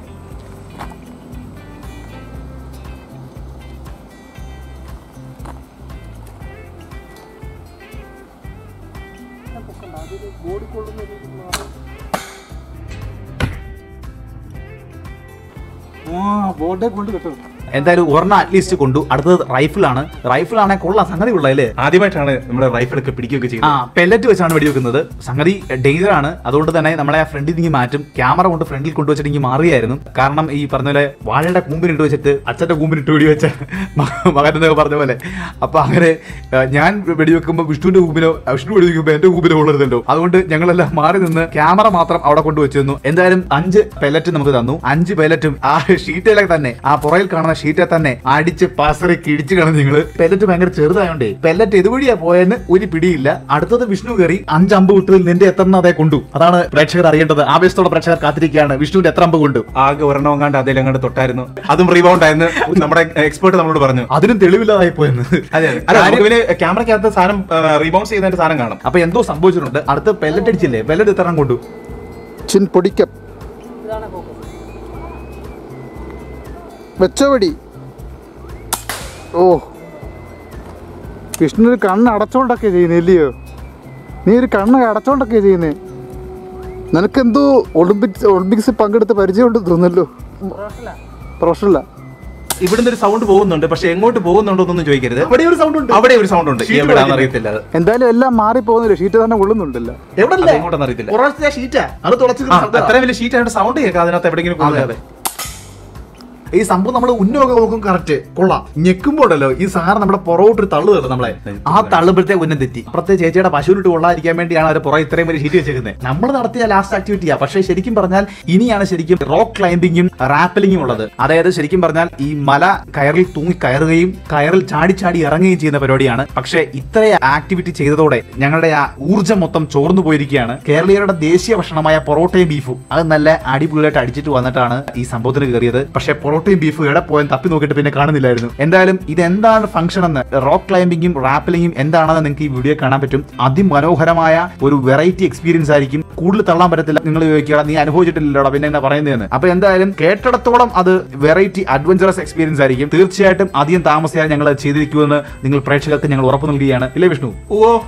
എന്തായാലും ഒരെണ്ണം അറ്റ്ലീസ്റ്റ് കൊണ്ടു അടുത്തത് റൈഫിളാണ് റൈഫിളാണെ കൊള്ളാം സംഗതി കൊള്ളാല്ലേ ആദ്യമായിട്ടാണ് നമ്മുടെ റൈഫിളൊക്കെ പിടിക്കുകയൊക്കെ ആ ചെയ്യുന്നത് പെല്ലറ്റ് വെച്ചാണ് വെടിവെക്കുന്നത് സംഗതി ഡേഞ്ചർ ആണ് അതുകൊണ്ട് തന്നെ നമ്മളെ ആ ഫ്രണ്ടിൽ നിന്ന് മാറ്റും ക്യാമറ കൊണ്ട് ഫ്രണ്ടിൽ കൊണ്ടുവച്ചിട്ട് ഇങ്ങനെ മാറിയായിരുന്നു കാരണം ഈ പറഞ്ഞ പോലെ വാഴയുടെ കൂമ്പിനിട്ട് വെച്ചിട്ട് അച്ഛന്റെ കൂമ്പിനിട്ട് വെടിവെച്ച മകൻ എന്നൊക്കെ പറഞ്ഞ പോലെ അപ്പൊ അങ്ങനെ ആ, ഞാൻ വെടിവെക്കുമ്പോൾ വിഷ്ണുവിന്റെ കൂമ്പിനോ വിഷ്ണു വെടിവെക്കുമ്പോൾ എന്റെ കൂമ്പിനോ കൊള്ളരുതല്ലോ അതുകൊണ്ട് ഞങ്ങളെല്ലാം മാറി നിന്ന് ക്യാമറ മാത്രം അവിടെ കൊണ്ടുവച്ചിരുന്നു എന്തായാലും അഞ്ച് പെല്ലറ്റ് നമുക്ക് തന്നു അഞ്ച് പെല്ലറ്റും ആ ഷീറ്റിലൊക്കെ തന്നെ ആ പുറയിൽ കാണുന്ന ഷീറ്റെ തന്നെ അടിച്ച് പാസറി കിടിച്ച് കാണും നിങ്ങള് പെല്ലറ്റ് ഭയങ്കര ചെറുതായോണ്ടേ പെല്ലറ്റ് ഇതുവഴിയാ പോയെന്ന് ഒരു പിടിയില്ല അടുത്തത് വിഷ്ണു കയറി അഞ്ച് അമ്പ് വിട്ടതിൽ നിന്റെ എത്ര അതേ കൊണ്ടു അതാണ് പ്രേക്ഷകർ അറിയേണ്ടത് ആവേശത്തോടെ പ്രേക്ഷകർ കാത്തിരിക്കുകയാണ് വിഷ്ണുവിന്റെ എത്ര അമ്പ് കൊണ്ടു ആകെ ഒരെണ്ണം കണ്ട് അതിൽ അങ്ങോട്ട് തൊട്ടായിരുന്നു അതും റീബൗണ്ട് ആയിരുന്നു നമ്മുടെ എക്സ്പേർട്ട് നമ്മളോട് പറഞ്ഞു അതിനും തെളിവില്ലാതായി പോയെന്ന് അതെ അല്ല നമുക്ക് പിന്നെ ക്യാമറയ്ക്കകത്ത് സാധനം റീബൗണ്ട് ചെയ്യുന്നതിന്റെ സാധനം കാണും അപ്പൊ എന്തോ സംഭവിച്ചിട്ടുണ്ട് അടുത്ത് പെല്ലറ്റ് അടിച്ചില്ലേ പെല്ലറ്റ് എത്ര എണ്ണം കൊണ്ടു ചിൻ പൊടിക്കം വെച്ചപടി ഓ വിഷ്ണു ഒരു കണ്ണ് അടച്ചോണ്ടൊക്കെ ചെയ്യുന്നത് ഇല്ലയോ നീ ഒരു കണ്ണ് അടച്ചോണ്ടൊക്കെ ചെയ്യുന്നേ നിനക്കെന്തോ ഒളിമ്പിക്സ് ഒളിമ്പിക്സ് പങ്കെടുത്ത് പരിചയമുണ്ട് തോന്നല്ലോ പ്രൊഫഷണല്ല ഇവിടുന്ന് ഒരു സൗണ്ട് പോകുന്നുണ്ട് പക്ഷെ എങ്ങോട്ട് പോകുന്നുണ്ടോ എന്നൊന്നും ചോദിക്കരുത് ഇവിടെ ഒരു സൗണ്ട് ഉണ്ട് അവിടെ ഒരു സൗണ്ട് ഉണ്ട് Sheet എവിടെയാണെന്ന് അറിയത്തില്ല അത് എന്തായാലും എല്ലാം മാറി പോകുന്നില്ല ഷീറ്റ് തന്നെ കൊള്ളുന്നുണ്ടല്ലോ എവിടെ അത് എങ്ങോട്ടെന്ന് അറിയത്തില്ല പുറത്തെ ഷീറ്റാ അത് തുളച്ചു ആ, അത്രയും വലിയ ഷീറ്റ് ആയിട്ട് സൗണ്ട് കേൾക്കാം അതിനകത്ത് എവിടെയെങ്കിലും അതെ പോകുന്നത് അതെ ഈ സംഭവം നമ്മൾ ഉന്നമൊക്കെ നോക്കും കറക്റ്റ് കൊള്ളാം ഞെക്കുമ്പോഴല്ലോ ഈ സാറ് നമ്മുടെ പുറകോട്ടൊരു തള്ളു തള്ളു നമ്മളെ ആ തള്ളുമ്പോഴത്തെ ഉന്നം തെറ്റി അപ്പുറത്തെ ചേച്ചിയുടെ പശുവിനിട്ട് കൊള്ളാതിരിക്കാൻ വേണ്ടിയാണ് അവർ പുറകെ ഇത്രയും വലിയ ഷീറ്റ് വെച്ചേക്കുന്നത് നമ്മൾ നടത്തിയ ലാസ്റ്റ് ആക്ടിവിറ്റിയാ പക്ഷേ ശരിക്കും പറഞ്ഞാൽ ഇനിയാണ് ശരിക്കും റോക്ക് ക്ലൈംബിങ്ങും റാപ്പലിങ്ങും ഉള്ളത് അതായത് ശരിക്കും പറഞ്ഞാൽ ഈ മല കയറിൽ തൂങ്ങി കയറുകയും കയറിൽ ചാടി ചാടി ഇറങ്ങുകയും ചെയ്യുന്ന പരിപാടിയാണ് പക്ഷേ ഇത്ര ആക്ടിവിറ്റി ചെയ്തതോടെ ഞങ്ങളുടെ ആ ഊർജ്ജം മൊത്തം ചോർന്നു പോയിരിക്കുകയാണ് കേരളീയരുടെ ദേശീയ ഭക്ഷണമായ പൊറോട്ടയും ബീഫും അത് നല്ല അടിപൊളിയായിട്ട് അടിച്ചിട്ട് വന്നിട്ടാണ് ഈ സംഭവത്തിന് കയറിയത് പക്ഷേ പൊറോട്ടയും ബീഫും എവിടെ പോയാൽ തപ്പി നോക്കിയിട്ട് പിന്നെ കാണുന്നില്ലായിരുന്നു എന്തായാലും ഇതെന്താണ് ഫംഗ്ഷൻ എന്ന് റോക്ക് ക്ലൈംബിങ്ങും റാപ്പലിങ്ങും എന്താണെന്ന് നിങ്ങൾക്ക് ഈ വീഡിയോ കാണാൻ പറ്റും അതിമനോഹരമായ ഒരു വെറൈറ്റി എക്സ്പീരിയൻസ് ആയിരിക്കും കൂടുതൽ തള്ളാൻ പറ്റത്തില്ല നിങ്ങൾ ചോദിക്കുക നീ അനുഭവിച്ചിട്ടില്ലല്ലോ പിന്നെ എന്നാ പറയുന്നതെന്ന് അപ്പൊ എന്തായാലും കേട്ടിടത്തോളം അത് വെറൈറ്റി അഡ്വഞ്ചറസ് എക്സ്പീരിയൻസ് ആയിരിക്കും തീർച്ചയായിട്ടും അധികം താമസിയാതെ ഞങ്ങൾ അത് ചെയ്തിരിക്കുമെന്ന് നിങ്ങൾ പ്രേക്ഷകർക്ക് ഞങ്ങൾ ഉറപ്പ് നൽകുകയാണ് ഇല്ലേ വിഷ്ണു ഓ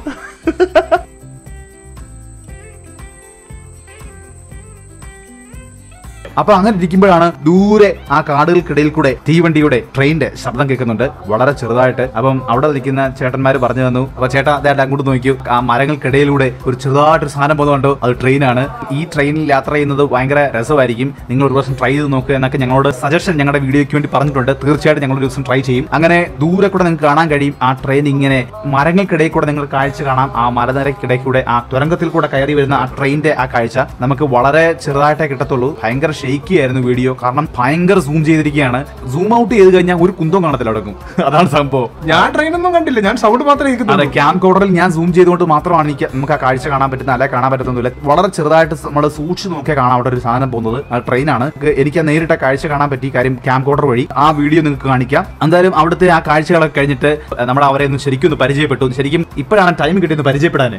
അപ്പൊ അങ്ങനെ ഇരിക്കുമ്പോഴാണ് ദൂരെ ആ കാടുകൾക്കിടയിൽ കൂടെ തീവണ്ടിയുടെ ട്രെയിനിന്റെ ശബ്ദം കേൾക്കുന്നുണ്ട് വളരെ ചെറുതായിട്ട് അപ്പം അവിടെ നിൽക്കുന്ന ചേട്ടന്മാർ പറഞ്ഞു തന്നു അപ്പൊ ചേട്ടാ അതായത് അങ്ങോട്ട് നോക്കിയൂ ആ മരങ്ങൾക്കിടയിലൂടെ ഒരു ചെറുതായിട്ടൊരു സാധനം പോകുന്നുണ്ടോ അത് ട്രെയിനാണ് ഈ ട്രെയിനിൽ യാത്ര ചെയ്യുന്നത് ഭയങ്കര രസമായിരിക്കും നിങ്ങൾ ഒരു വർഷം ട്രൈ ചെയ്ത് നോക്കുക എന്നൊക്കെ ഞങ്ങളോട് സജഷൻ ഞങ്ങളുടെ വീഡിയോയ്ക്ക് വേണ്ടി പറഞ്ഞിട്ടുണ്ട് തീർച്ചയായിട്ടും ഞങ്ങൾ ഒരു ദിവസം ട്രൈ ചെയ്യും അങ്ങനെ ദൂരെ കൂടെ നിങ്ങൾക്ക് കാണാൻ കഴിയും ആ ട്രെയിൻ ഇങ്ങനെ മരങ്ങൾക്കിടയിൽ കൂടെ നിങ്ങൾ കാഴ്ച കാണാം ആ മരനിരക്കിടയിൽ കൂടെ ആ തുരങ്കത്തിൽ കൂടെ കയറി വരുന്ന ആ ട്രെയിനിന്റെ ആ കാഴ്ച നമുക്ക് വളരെ ചെറുതായിട്ടേ കിട്ടത്തുള്ളൂ ഭയങ്കര ഷെയ്ക്കി ആയിരുന്നു വീഡിയോ കാരണം ഭയങ്കര സൂം ചെയ്തിരിക്കുകയാണ് സൂം ഔട്ട് ചെയ്ത് കഴിഞ്ഞാൽ ഒരു കുന്തം കാണത്തില്ല അടക്കും അതാണ് സംഭവം ഞാൻ ട്രെയിനൊന്നും കണ്ടില്ല ഞാൻ സൗണ്ട് മാത്രമേ അതെ കേൾക്കുന്നുള്ളൂ ക്യാം കോഡറിൽ ഞാൻ സൂം ചെയ്തുകൊണ്ട് മാത്രമാണ് എനിക്ക് നമുക്ക് ആ കാഴ്ച കാണാൻ പറ്റുന്ന അല്ലെ കാണാൻ പറ്റുന്നില്ല വളരെ ചെറുതായിട്ട് നമ്മൾ സൂക്ഷിച്ച് നോക്കിയാൽ കാണാം അവിടെ ഒരു സാധനം പോകുന്നത് ആ ട്രെയിനാണ് എനിക്ക് ആ നേരിട്ട കാഴ്ച കാണാൻ പറ്റി കാര്യം ക്യാം കോഡർ വഴി ആ വീഡിയോ നിങ്ങൾക്ക് കാണിക്കാം എന്തായാലും അവിടുത്തെ ആ കാഴ്ചകളൊക്കെ കഴിഞ്ഞിട്ട് നമ്മൾ അവരെ ഒന്ന് ശരിക്കും ഒന്ന് പരിചയപ്പെട്ടു ശരിക്കും ഇപ്പോഴാണ് ടൈം കിട്ടിയത് പരിചയപ്പെടാൻ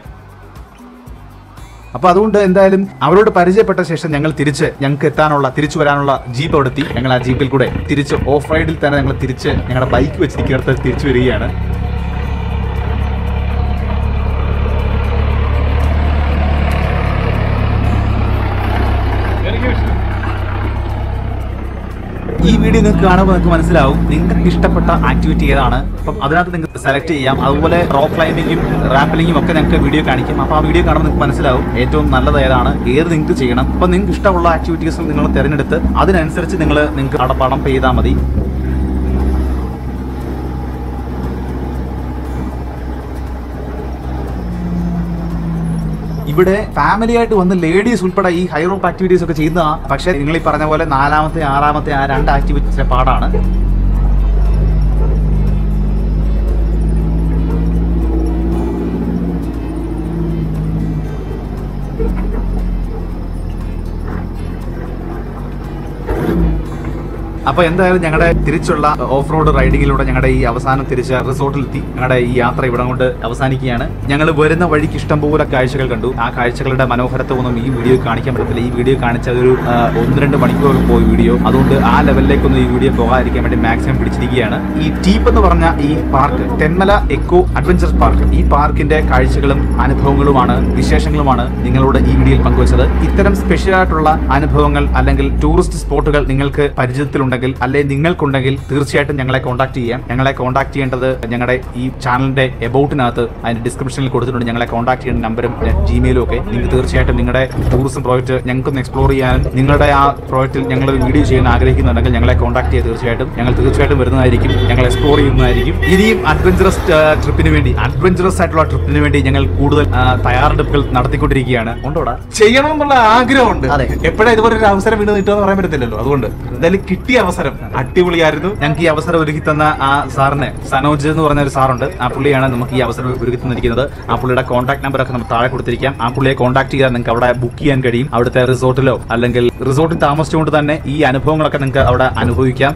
അപ്പൊ അതുകൊണ്ട് എന്തായാലും അവരോട് പരിചയപ്പെട്ട ശേഷം ഞങ്ങൾ തിരിച്ച് ഞങ്ങൾക്ക് എത്താനുള്ള തിരിച്ചു വരാനുള്ള ജീപ്പ് അവിടെ എത്തി ഞങ്ങൾ ആ ജീപ്പിൽ കൂടെ തിരിച്ച് ഓഫ് റൈഡിൽ തന്നെ ഞങ്ങൾ തിരിച്ച് ഞങ്ങളുടെ ബൈക്ക് വെച്ചിരിക്കുന്നിടത്ത് തിരിച്ചു വരികയാണ് ഈ വീഡിയോ നിങ്ങൾക്ക് കാണുമ്പോൾ നിങ്ങൾക്ക് മനസ്സിലാവും നിങ്ങൾക്ക് ഇഷ്ടപ്പെട്ട ആക്ടിവിറ്റി ഏതാണ് അപ്പം അതിനകത്ത് നിങ്ങൾക്ക് സെലക്ട് ചെയ്യാം അതുപോലെ റോക്ക് ക്ലൈമ്പിങ്ങും റാപ്പിലിങ്ങും ഒക്കെ നിങ്ങൾക്ക് വീഡിയോ കാണിക്കും അപ്പോൾ ആ വീഡിയോ കാണുമ്പോൾ നിങ്ങൾക്ക് മനസ്സിലാവും ഏറ്റവും നല്ലത് ഏതാണ് ഏത് നിങ്ങൾക്ക് ചെയ്യണം അപ്പം നിങ്ങൾക്ക് ഇഷ്ടമുള്ള ആക്ടിവിറ്റീസ് നിങ്ങൾ തിരഞ്ഞെടുത്ത് അതിനനുസരിച്ച് നിങ്ങൾ നിങ്ങൾക്ക് അവിടെ പണം പേ ചെയ്താൽ മതി ഇവിടെ ഫാമിലി ആയിട്ട് വന്ന് ലേഡീസ് ഉൾപ്പെടെ ഈ ഹൈറോപ്പ് ആക്ടിവിറ്റീസ് ഒക്കെ ചെയ്യുന്നതാണ് പക്ഷേ നിങ്ങൾ ഈ പറഞ്ഞ പോലെ നാലാമത്തെ ആറാമത്തെ ആ രണ്ട് ആക്ടിവിറ്റീസിന്റെ പാടാണ് അപ്പൊ എന്തായാലും ഞങ്ങളുടെ തിരിച്ചുള്ള ഓഫ് റോഡ് റൈഡിങ്ങിലൂടെ ഞങ്ങളുടെ ഈ അവസാനം തിരിച്ച റിസോർട്ടിലെത്തി ഞങ്ങളുടെ ഈ യാത്ര ഇവിടെ കൊണ്ട് അവസാനിക്കുകയാണ് ഞങ്ങൾ വരുന്ന വഴിക്ക് ഇഷ്ടംപോലെ കാഴ്ചകൾ കണ്ടു ആ കാഴ്ചകളുടെ മനോഹരത്വമൊന്നും ഈ വീഡിയോ കാണിക്കാൻ പറ്റത്തില്ല ഈ വീഡിയോ കാണിച്ച ഒരു ആ, ഒന്ന് രണ്ട് മണിക്കൂർ പോയി വീഡിയോ അതുകൊണ്ട് ആ ലെവലിലേക്കൊന്നും ഈ വീഡിയോ പോകാതിരിക്കാൻ വേണ്ടി മാക്സിമം പിടിച്ചിരിക്കുകയാണ് ഈ ടീപ്പ് എന്ന് പറഞ്ഞ ഈ park Thenmala eco adventure park ഈ പാർക്കിന്റെ കാഴ്ചകളും അനുഭവങ്ങളുമാണ് വിശേഷങ്ങളുമാണ് നിങ്ങളോട് ഈ വീഡിയോയിൽ പങ്കുവച്ചത് ഇത്തരം സ്പെഷ്യൽ ആയിട്ടുള്ള അനുഭവങ്ങൾ അല്ലെങ്കിൽ ടൂറിസ്റ്റ് സ്പോട്ടുകൾ നിങ്ങൾക്ക് പരിചയത്തിലുണ്ടെങ്കിൽ അല്ലെങ്കിൽ നിങ്ങൾക്കുണ്ടെങ്കിൽ തീർച്ചയായിട്ടും ഞങ്ങളെ കോൺടാക്ട് ചെയ്യാം ഞങ്ങളെ കോൺടാക്ട് ചെയ്യേണ്ടത് ഞങ്ങളുടെ ഈ ചാനലിന്റെ എബൌട്ടിനകത്ത് അതിന്റെ ഡിസ്ക്രിപ്ഷനിൽ കൊടുത്തിട്ടുണ്ട് ഞങ്ങളെ കോൺടാക്ട് ചെയ്യുന്ന നമ്പറും ജിമെയിലും ഒക്കെ നിങ്ങൾക്ക് തീർച്ചയായിട്ടും നിങ്ങളുടെ ടൂറിസം പ്രോജക്റ്റ് ഞങ്ങൾക്കൊന്ന് എക്സ്പ്ലോർ ചെയ്യാനും നിങ്ങളുടെ ആ പ്രോജക്റ്റിൽ ഞങ്ങൾ ഒരു വീഡിയോ ചെയ്യാൻ ആഗ്രഹിക്കുന്നുണ്ടെങ്കിൽ ഞങ്ങളെ കോൺടാക്ട് ചെയ്ത് തീർച്ചയായിട്ടും ഞങ്ങൾ തീർച്ചയായിട്ടും വരുന്നതായിരിക്കും ഞങ്ങൾ എക്സ്പ്ലോർ ചെയ്യുന്നതായിരിക്കും ഇനിയും അഡ്വഞ്ചറസ് ട്രിപ്പിന് വേണ്ടി അഡ്വഞ്ചറസ് ആയിട്ടുള്ള ട്രിപ്പിന് വേണ്ടി ഞങ്ങൾ കൂടുതൽ ആ, തയ്യാറെടുപ്പുകൾ നടത്തിക്കൊണ്ടിരിക്കുകയാണ് ഉണ്ടോടാ ചെയ്യണം എന്നുള്ള ആഗ്രഹമുണ്ട് അതെ. എപ്പോഴാ ഇതുപോലെ ഒരു അവസരം വീണ് കിട്ടുമെന്ന് പറയാൻ പറ്റത്തില്ലല്ലോ അതുകൊണ്ട് എന്തായാലും കിട്ടിയ അവസരം അടിപൊളിയായിരുന്നു ഞങ്ങൾക്ക് ഈ അവസരം ഒരുക്കി തന്ന ആ സാറിന് സനോജ് എന്ന് പറഞ്ഞ ഒരു സാറുണ്ട് ആ പുള്ളിയാണ് നമുക്ക് ഈ അവസരം ഒരുക്കി തന്നിരിക്കുന്നത് ആ പുള്ളിയുടെ കോൺടാക്ട് നമ്പർ ഒക്കെ നമുക്ക് താഴെ കൊടുത്തിരിക്കാം ആ പുള്ളിയെ കോൺടാക്ട് ചെയ്താൽ നിങ്ങൾക്ക് അവിടെ ബുക്ക് ചെയ്യാൻ കഴിയും അവിടുത്തെ റിസോർട്ടിലോ അല്ലെങ്കിൽ റിസോർട്ടിൽ താമസിച്ചുകൊണ്ട് തന്നെ ഈ അനുഭവങ്ങളൊക്കെ നിങ്ങൾക്ക് അവിടെ അനുഭവിക്കാം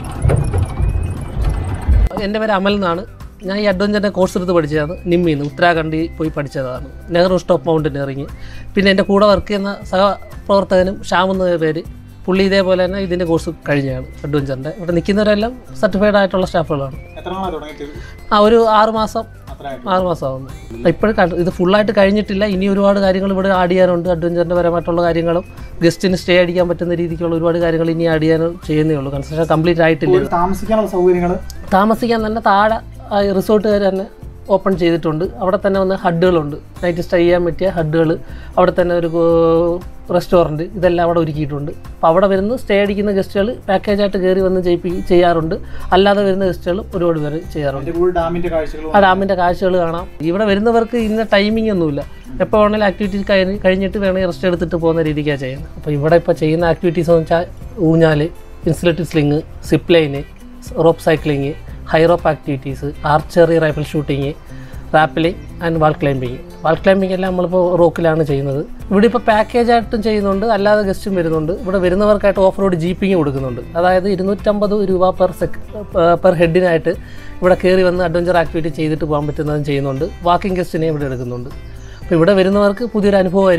എൻ്റെ പേര് അമൽ എന്നാണ് ഞാൻ ഈ അഡ്വഞ്ചറിൻ്റെ കോഴ്സ് എടുത്ത് പഠിച്ചതാണ് നിമ്മിയിൽ നിന്ന് ഉത്തരാഖണ്ഡിൽ പോയി പഠിച്ചതാണ് നെഹ്റു സ്റ്റോപ്പ് മൗണ്ടനിയറിങ് പിന്നെ എൻ്റെ കൂടെ വർക്ക് ചെയ്യുന്ന സഹപ്രവർത്തകനും ശ്യാം എന്ന പേര് പുള്ളി ഇതേപോലെ തന്നെ ഇതിൻ്റെ കോഴ്സ് കഴിഞ്ഞതാണ് അഡ്വഞ്ചറിൻ്റെ ഇവിടെ നിൽക്കുന്നവരെല്ലാം സർട്ടിഫൈഡ് ആയിട്ടുള്ള സ്റ്റാഫുകളാണ് ആ ഒരു ആറ് മാസം ആറ് മാസം ആവുന്നു ഇപ്പോഴും ഇത് ഫുള്ളായിട്ട് കഴിഞ്ഞിട്ടില്ല ഇനി ഒരുപാട് കാര്യങ്ങൾ ഇവിടെ ആഡ് ചെയ്യാനുണ്ട് അഡ്വഞ്ചറിൻ്റെ പരമായിട്ടുള്ള കാര്യങ്ങളും ഗസ്റ്റിന് സ്റ്റേ അടിക്കാൻ പറ്റുന്ന രീതിക്കുള്ള ഒരുപാട് കാര്യങ്ങൾ ഇനി ആഡ് ചെയ്യാൻ ചെയ്യുന്നേ ഉള്ളൂ കൺസ്ട്രക്ഷൻ കംപ്ലീറ്റ് ആയിട്ടില്ല താമസിക്കാനുള്ള സൗകര്യങ്ങൾ താമസിക്കാൻ തന്നെ താഴെ റിസോർട്ടുകാർ തന്നെ ഓപ്പൺ ചെയ്തിട്ടുണ്ട് അവിടെ തന്നെ വന്ന് ഹഡുകളുണ്ട് നൈറ്റ് സ്റ്റേ ചെയ്യാൻ പറ്റിയ ഹഡുകൾ അവിടെ തന്നെ ഒരു റെസ്റ്റോറൻറ്റ് ഇതെല്ലാം അവിടെ ഒരുക്കിയിട്ടുണ്ട് അപ്പോൾ അവിടെ വരുന്ന സ്റ്റേ അടിക്കുന്ന ഗസ്റ്റുകൾ പാക്കേജായിട്ട് കയറി വന്ന് ചെയ്യിപ്പി ചെയ്യാറുണ്ട് അല്ലാതെ വരുന്ന ഗസ്റ്റുകളും ഒരുപാട് പേര് ചെയ്യാറുണ്ട് ഡാമിന്റെ കാഴ്ചകൾ ആ ഡാമിൻ്റെ കാഴ്ചകൾ കാണാം ഇവിടെ വരുന്നവർക്ക് ഇന്ന ടൈമിംഗ് ഒന്നുമില്ല എപ്പോൾ വേണമെങ്കിലും ആക്ടിവിറ്റീസ് കഴിഞ്ഞ് കഴിഞ്ഞിട്ട് വേണമെങ്കിൽ റെസ്റ്റ് എടുത്തിട്ട് പോകുന്ന രീതിക്കാണ് ചെയ്യുന്നത് അപ്പോൾ ഇവിടെ ഇപ്പോൾ ചെയ്യുന്ന ആക്ടിവിറ്റീസ് എന്ന് വെച്ചാൽ ഊഞ്ഞാൽ insulated sling zip line rope cycling high rope activities archery rifle shooting rappelling and wall climbing wall climbing എല്ലാം നമ്മളിപ്പോൾ റോക്കിലാണ് ചെയ്യുന്നത് ഇവിടെ ഇപ്പോൾ പാക്കേജായിട്ടും ചെയ്യുന്നുണ്ട് അല്ലാതെ ഗസ്റ്റും വരുന്നുണ്ട് ഇവിടെ വരുന്നവർക്കായിട്ട് ഓഫ് റോഡ് ജീപ്പിങ് കൊടുക്കുന്നുണ്ട് അതായത് ഇരുന്നൂറ്റമ്പത് രൂപ പെർ സെക് പെർ ഹെഡിനായിട്ട് ഇവിടെ കയറി വന്ന് അഡ്വഞ്ചർ ആക്ടിവിറ്റി ചെയ്തിട്ട് പോകാൻ പറ്റുന്നതും ചെയ്യുന്നുണ്ട് വാക്കിംഗ് ഗസ്റ്റിനെ ഇവിടെ എടുക്കുന്നുണ്ട് അപ്പോൾ ഇവിടെ വരുന്നവർക്ക് പുതിയൊരു അനുഭവമായിരിക്കും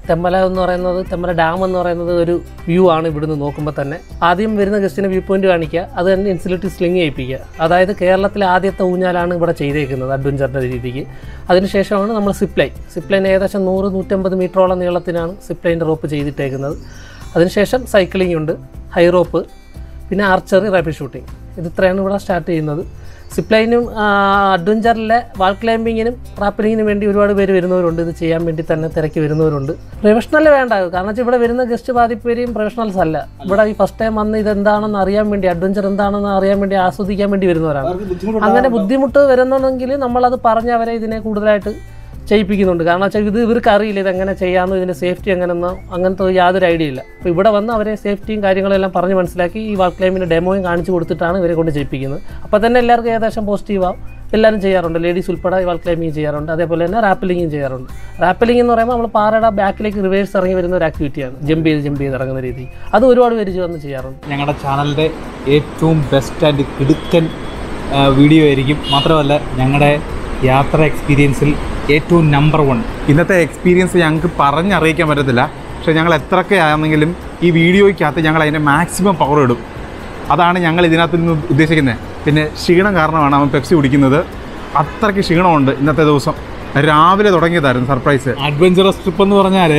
തെമ്മല എന്ന് പറയുന്നത് തെമ്മല ഡാം എന്ന് പറയുന്നത് ഒരു വ്യൂ ആണ് ഇവിടുന്ന് നോക്കുമ്പോൾ തന്നെ ആദ്യം വരുന്ന ഗസ്റ്റിന് വ്യൂ പോയിന്റ് കാണിക്കുക അത് തന്നെ ഇൻസുലേറ്റഡ് സ്ലിങ് ചെയ്യിപ്പിക്കുക അതായത് കേരളത്തിലെ ആദ്യത്തെ ഊഞ്ഞാലാണ് ഇവിടെ ചെയ്തേക്കുന്നത് അഡ്വഞ്ചറിൻ്റെ രീതിക്ക് അതിനുശേഷമാണ് നമ്മൾ സിപ്പ് ലൈൻ സിപ്പ് ലൈൻ ഏകദേശം നൂറ് നൂറ്റമ്പത് മീറ്ററോളം നീളത്തിനാണ് സിപ്പ് ലൈൻ്റെ റോപ്പ് ചെയ്തിട്ടേക്കുന്നത് അതിനുശേഷം സൈക്ലിംഗ് ഉണ്ട് ഹൈ റോപ്പ് പിന്നെ ആർച്ചറി റാപ്പിഡ് ഷൂട്ടിംഗ് ഇത് ഇത്രയാണ് ഇവിടെ സ്റ്റാർട്ട് ചെയ്യുന്നത് സിപ്ലൈനും അഡ്വഞ്ചറിലെ വാൾ ക്ലൈമ്പിങ്ങിനും റാപ്പിലിങ്ങിനും വേണ്ടി ഒരുപാട് പേര് വരുന്നവരുണ്ട് ഇത് ചെയ്യാൻ വേണ്ടി തന്നെ തിരക്കി വരുന്നവരുണ്ട് പ്രൊഫഷണൽ വേണ്ട കാരണം വെച്ചാൽ ഇവിടെ വരുന്ന ഗസ്റ്റ് പാതിപ്പേരെയും പ്രൊഫഷണൽസ് അല്ല ഇവിടെ ഈ ഫസ്റ്റ് ടൈം വന്ന് ഇത് എന്താണെന്ന് അറിയാൻ വേണ്ടി അഡ്വഞ്ചർ എന്താണെന്ന് അറിയാൻ വേണ്ടി ആസ്വദിക്കാൻ വേണ്ടി വരുന്നവരാണ് അങ്ങനെ ബുദ്ധിമുട്ട് വരുന്നുണ്ടെങ്കിൽ നമ്മളത് പറഞ്ഞ് അവരെ ഇതിനെ കൂടുതലായിട്ട് ചെയ്യിപ്പിക്കുന്നുണ്ട് കാരണം വെച്ചാൽ ഇത് ഇവർക്ക് അറിയില്ല ഇതെങ്ങനെ ചെയ്യാമെന്നോ ഇതിൻ്റെ സേഫ്റ്റി എങ്ങനെയെന്നോ അങ്ങനത്തെ ഒരു യാതൊരു ഐഡിയ ഇല്ല അപ്പോൾ ഇവിടെ വന്ന് അവരെ സേഫ്റ്റിയും കാര്യങ്ങളെല്ലാം പറഞ്ഞ് മനസ്സിലാക്കി ഈ വാൾ ക്ലൈമ്പിൻ്റെ ഡെമോയും കാണിച്ചു കൊടുത്തിട്ടാണ് ഇവരെ കൊണ്ട് ചെയ്യിപ്പിക്കുന്നത് അപ്പോൾ തന്നെ എല്ലാവർക്കും ഏകദേശം പോസിറ്റീവാകും എല്ലാവരും ചെയ്യാറുണ്ട് ലേഡീസ് ഉൾപ്പെടെ വാൾ ക്ലൈമ്പിങ് ചെയ്യാറുണ്ട് അതേപോലെ തന്നെ റാപ്പിലിങ്ങും ചെയ്യാറുണ്ട് റാപ്പിലിംഗ് എന്ന് പറയുമ്പോൾ നമ്മൾ പാറയുടെ ബാക്കിലേക്ക് റിവേഴ്സ് ഇറങ്ങി വരുന്ന ഒരു ആക്ടിവിറ്റിയാണ് ജമ്പ് ചെയ്ത് ജമ്പ് ചെയ്ത് ഇറങ്ങുന്ന രീതി അത് ഒരുപാട് പേര് വന്ന് ചെയ്യാറുണ്ട് ഞങ്ങളുടെ ചാനലിൻ്റെ ഏറ്റവും ബെസ്റ്റ് ആൻഡ് കിടുക്കൻ ആ, വീഡിയോ ആയിരിക്കും മാത്രമല്ല ഞങ്ങളുടെ യാത്ര എക്സ്പീരിയൻസിൽ ഏറ്റവും നമ്പർ വൺ ഇന്നത്തെ എക്സ്പീരിയൻസ് ഞങ്ങൾക്ക് പറഞ്ഞറിയിക്കാൻ പറ്റത്തില്ല പക്ഷേ ഞങ്ങൾ എത്രയൊക്കെ ആണെങ്കിലും ഈ വീഡിയോയ്ക്കകത്ത് ഞങ്ങൾ അതിൻ്റെ മാക്സിമം പവർ ഇടും അതാണ് ഞങ്ങൾ ഇതിനകത്ത് നിന്ന് ഉദ്ദേശിക്കുന്നത് പിന്നെ ക്ഷീണം കാരണമാണ് അവൻ പെപ്സി കുടിക്കുന്നത് അത്രയ്ക്ക് ക്ഷീണമുണ്ട് ഇന്നത്തെ ദിവസം രാവിലെ തുടങ്ങിയതായിരുന്നു സർപ്രൈസ് അഡ്വഞ്ചറസ് ട്രിപ്പ് എന്ന് പറഞ്ഞാൽ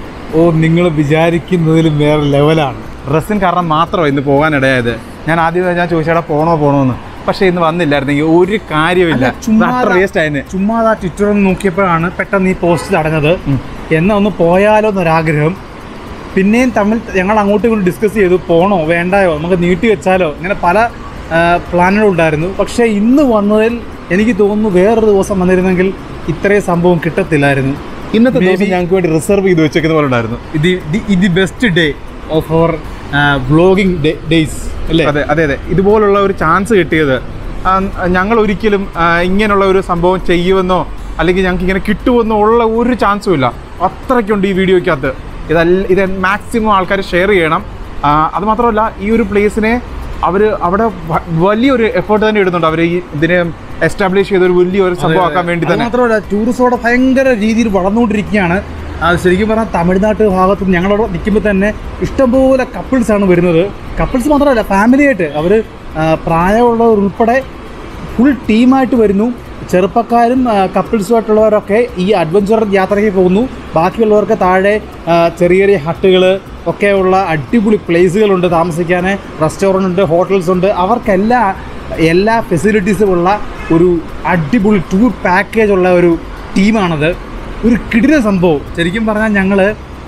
ഓ നിങ്ങൾ വിചാരിക്കുന്നതിലും വേറെ ലെവലാണ് ഡ്രസ്സിൻ കാരണം മാത്രമാണ് ഇന്ന് പോകാനിടയായത് ഞാൻ ആദ്യം ഞാൻ ചോദിച്ചാടാ പോണോ പോണോ എന്ന് പക്ഷേ ഇന്ന് വന്നില്ലായിരുന്നെങ്കിൽ ഒരു കാര്യമില്ല വേസ്റ്റ് ആയിരുന്നു ചുമ്മാ ആ ട്വിറ്റർ ഒന്ന് നോക്കിയപ്പോഴാണ് പെട്ടെന്ന് ഈ പോസ്റ്റ് തടഞ്ഞത് എന്നാ ഒന്ന് പോയാലോ എന്നൊരാഗ്രഹം പിന്നെയും തമ്മിൽ ഞങ്ങൾ അങ്ങോട്ടും ഇങ്ങോട്ടും ഡിസ്കസ് ചെയ്തു പോണോ വേണ്ടായോ നമുക്ക് നീട്ടി വെച്ചാലോ ഇങ്ങനെ പല പ്ലാനുകളും ഉണ്ടായിരുന്നു പക്ഷേ ഇന്ന് വന്നതിൽ എനിക്ക് തോന്നുന്നു വേറൊരു ദിവസം വന്നിരുന്നെങ്കിൽ ഇത്രയും സംഭവം കിട്ടത്തില്ലായിരുന്നു ഇന്നത്തെ ദിവസം ഞങ്ങൾക്ക് വേണ്ടി റിസർവ് ചെയ്ത് വെച്ചേക്കുന്ന പോലെ ഉണ്ടായിരുന്നു ഇത് ഇത് best day of our vlogging days അല്ലേ അതെ അതെ അതെ ഇതുപോലുള്ള ഒരു ചാൻസ് കിട്ടിയത് ആ, ഞങ്ങൾ ഒരിക്കലും ആ, ഇങ്ങനെയുള്ള ഒരു സംഭവം ചെയ്യുമെന്നോ അല്ലെങ്കിൽ ഞങ്ങൾക്ക് ഇങ്ങനെ കിട്ടുമെന്നോ ഉള്ള ഒരു ചാൻസും ഇല്ല അത്രയ്ക്കുണ്ട് ഈ വീഡിയോയ്ക്കകത്ത് ഇതല്ല ഇത് മാക്സിമം ആൾക്കാർ ഷെയർ ചെയ്യണം ആ, അത് മാത്രമല്ല ഈ ഒരു പ്ലേസിനെ അവർ അവിടെ വ- വലിയൊരു എഫേർട്ട് തന്നെ ഇടുന്നുണ്ട് അവർ ഈ ഇതിനെ എസ്റ്റാബ്ലിഷ് ചെയ്ത ഒരു വലിയൊരു സംഭവമാക്കാൻ വേണ്ടി അത് തന്നെ മാത്രമല്ല ടൂറിസം അവിടെ ഭയങ്കര രീതിയിൽ വളർന്നുകൊണ്ടിരിക്കുകയാണ് അത് ശരിക്കും പറഞ്ഞാൽ തമിഴ്നാട്ട് ഭാഗത്ത് ഞങ്ങളവിടെ നിൽക്കുമ്പോൾ തന്നെ ഇഷ്ടംപോലെ കപ്പിൾസ് ആണ് വരുന്നത് കപ്പിൾസ് മാത്രമല്ല ഫാമിലിയായിട്ട് അവർ പ്രായമുള്ളവർ ഉൾപ്പെടെ ഫുൾ ടീമായിട്ട് വരുന്നു ചെറുപ്പക്കാരും കപ്പിൾസുമായിട്ടുള്ളവരൊക്കെ ഈ അഡ്വഞ്ചർ യാത്രയ്ക്ക് പോകുന്നു ബാക്കിയുള്ളവർക്ക് താഴെ ആ, ചെറിയ ചെറിയ ഹട്ടുകൾ ഒക്കെ ഉള്ള അടിപൊളി പ്ലേസുകളുണ്ട് താമസിക്കാൻ റെസ്റ്റോറൻ്റ് ഉണ്ട് ഹോട്ടൽസ് ഉണ്ട് അവർക്കെല്ലാം എല്ലാ ഫെസിലിറ്റീസും ഉള്ള ഒരു അടിപൊളി ടൂർ പാക്കേജ് ഉള്ള ഒരു ടീമാണത് ഒരു കിടില സംഭവം ശരിക്കും പറഞ്ഞാൽ ഞങ്ങൾ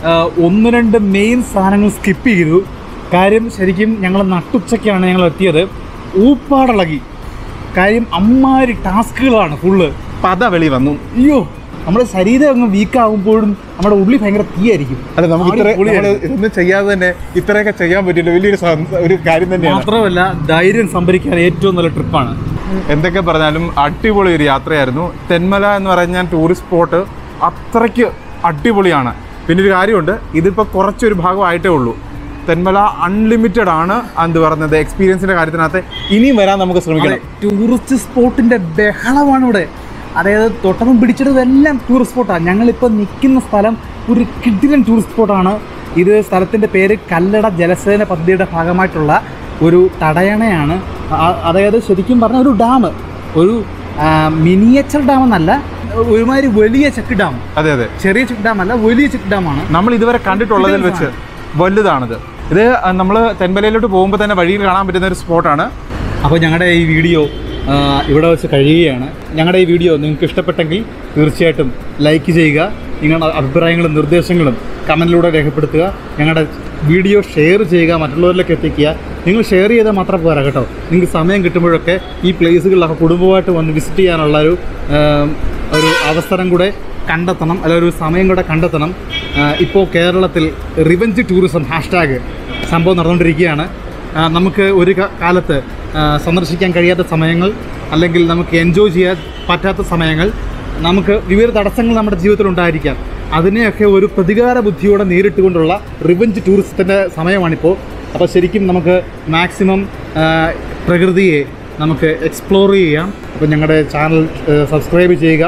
ഒന്ന് രണ്ട് മെയിൻ സാധനങ്ങൾ സ്കിപ്പ് ചെയ്തു കാര്യം ശരിക്കും ഞങ്ങൾ നട്ടുച്ചയ്ക്കാണ് ഞങ്ങൾ എത്തിയത് ഊപ്പാടിളകി കാര്യം അമ്മാരി ടാസ്കുകളാണ് ഫുള്ള് പത വെളി വന്നു അയ്യോ നമ്മുടെ ശരീരം അങ്ങ് വീക്കാകുമ്പോഴും നമ്മുടെ ഉള്ളി ഭയങ്കര തീയായിരിക്കും അല്ല നമുക്ക് ഇത്ര അടിപൊളിയാണ്. നമ്മള് ഇതൊന്നും ചെയ്യാതെ തന്നെ ഇത്രയൊക്കെ ചെയ്യാൻ പറ്റില്ല വലിയൊരു സം- ഒരു കാര്യം തന്നെയാണ് മാത്രമല്ല ധൈര്യം സംഭരിക്കാൻ ഏറ്റവും നല്ല ട്രിപ്പാണ് എന്തൊക്കെ പറഞ്ഞാലും അടിപൊളി ഒരു യാത്രയായിരുന്നു തെന്മല എന്ന് പറഞ്ഞാൽ ടൂറിസ്റ്റ് സ്പോട്ട് അത്രയ്ക്ക് അടിപൊളിയാണ് പിന്നെ ഒരു കാര്യമുണ്ട് ഇതിപ്പോൾ കുറച്ചൊരു ഭാഗമായിട്ടേ ഉള്ളൂ തെന്മല അൺലിമിറ്റഡ് ആണ് എന്ത് പറയുന്നത് എക്സ്പീരിയൻസിന്റെ കാര്യത്തിനകത്ത് ഇനിയും വരാൻ നമുക്ക് ശ്രമിക്കണം ടൂറിസ്റ്റ് സ്പോട്ടിന്റെ ബഹളമാണ് ഇവിടെ അതായത് തൊട്ടതും പിടിച്ചതും എല്ലാം ടൂറിസ്റ്റ് സ്പോട്ടാണ് ഞങ്ങളിപ്പോൾ നിൽക്കുന്ന സ്ഥലം ഒരു കിടിലൻ ടൂറിസ്റ്റ് സ്പോട്ടാണ് ഇത് സ്ഥലത്തിൻ്റെ പേര് കല്ലട ജലസേന പദ്ധതിയുടെ ഭാഗമായിട്ടുള്ള ഒരു തടയണയാണ് ആ- അതായത് ശരിക്കും പറഞ്ഞ ഒരു ഡാം ഒരു മിനിയേച്ചർ ഡാം എന്നല്ല ഒരുമാതിരി വലിയ ചെക്ക് ഡാം അതെ അതെ ചെറിയ ചെക്ക് ഡാം അല്ല വലിയ ചെക്ക് ഡാമാണ് നമ്മൾ ഇതുവരെ കണ്ടിട്ടുള്ളതിൽ വെച്ച് വലുതാണിത് ഇത് നമ്മൾ തെന്മലയിലോട്ട് പോകുമ്പോൾ തന്നെ വഴിയിൽ കാണാൻ പറ്റുന്ന ഒരു സ്പോട്ടാണ് അപ്പോൾ ഞങ്ങളുടെ ഈ വീഡിയോ ആ, ഇവിടെ വെച്ച് കഴിയുകയാണ് ഞങ്ങളുടെ ഈ വീഡിയോ നിങ്ങൾക്ക് ഇഷ്ടപ്പെട്ടെങ്കിൽ തീർച്ചയായിട്ടും ലൈക്ക് ചെയ്യുക നിങ്ങളുടെ അഭിപ്രായങ്ങളും നിർദ്ദേശങ്ങളും കമൻറ്റിലൂടെ രേഖപ്പെടുത്തുക ഞങ്ങളുടെ വീഡിയോ ഷെയർ ചെയ്യുക മറ്റുള്ളവരിലേക്ക് എത്തിക്കുക നിങ്ങൾ ഷെയർ ചെയ്താൽ മാത്രം പോരാ കേട്ടോ നിങ്ങൾക്ക് സമയം കിട്ടുമ്പോഴൊക്കെ ഈ പ്ലേസുകളിലൊക്കെ കുടുംബമായിട്ട് വന്ന് വിസിറ്റ് ചെയ്യാനുള്ള ഒരു ആ, ഒരു അവസരം കൂടെ കണ്ടെത്തണം അല്ല ഒരു സമയം കൂടെ കണ്ടെത്തണം ഇപ്പോൾ കേരളത്തിൽ റിവഞ്ച് ടൂറിസം ഹാഷ്ടാഗ് സംഭവം നടന്നുകൊണ്ടിരിക്കുകയാണ് ആ, നമുക്ക് ഒരു ക- കാലത്ത് ആ, സന്ദർശിക്കാൻ കഴിയാത്ത സമയങ്ങൾ അല്ലെങ്കിൽ നമുക്ക് എൻജോയ് ചെയ്യാൻ പറ്റാത്ത സമയങ്ങൾ നമുക്ക് വിവിധ തടസ്സങ്ങൾ നമ്മുടെ ജീവിതത്തിൽ ഉണ്ടായിരിക്കാം അതിനെയൊക്കെ ഒരു പ്രതികാര ബുദ്ധിയോടെ നേരിട്ടുകൊണ്ടുള്ള റിവഞ്ച് ടൂറിസത്തിൻ്റെ സമയമാണിപ്പോൾ അപ്പോൾ ശരിക്കും നമുക്ക് മാക്സിമം പ്രകൃതിയെ നമുക്ക് എക്സ്പ്ലോർ ചെയ്യാം അപ്പോൾ ഞങ്ങളുടെ ചാനൽ സബ്സ്ക്രൈബ് ചെയ്യുക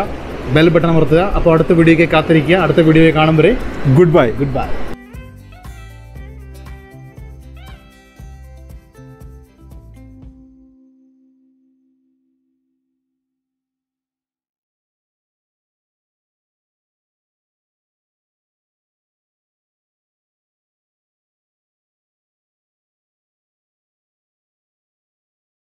ബെൽ ബട്ടൺ അമർത്തുക അപ്പോൾ അടുത്ത വീഡിയോയ്ക്ക് കാത്തിരിക്കുക അടുത്ത വീഡിയോയിൽ കാണുമ്പോൾ ഗുഡ് ബൈ ഗുഡ് ബൈ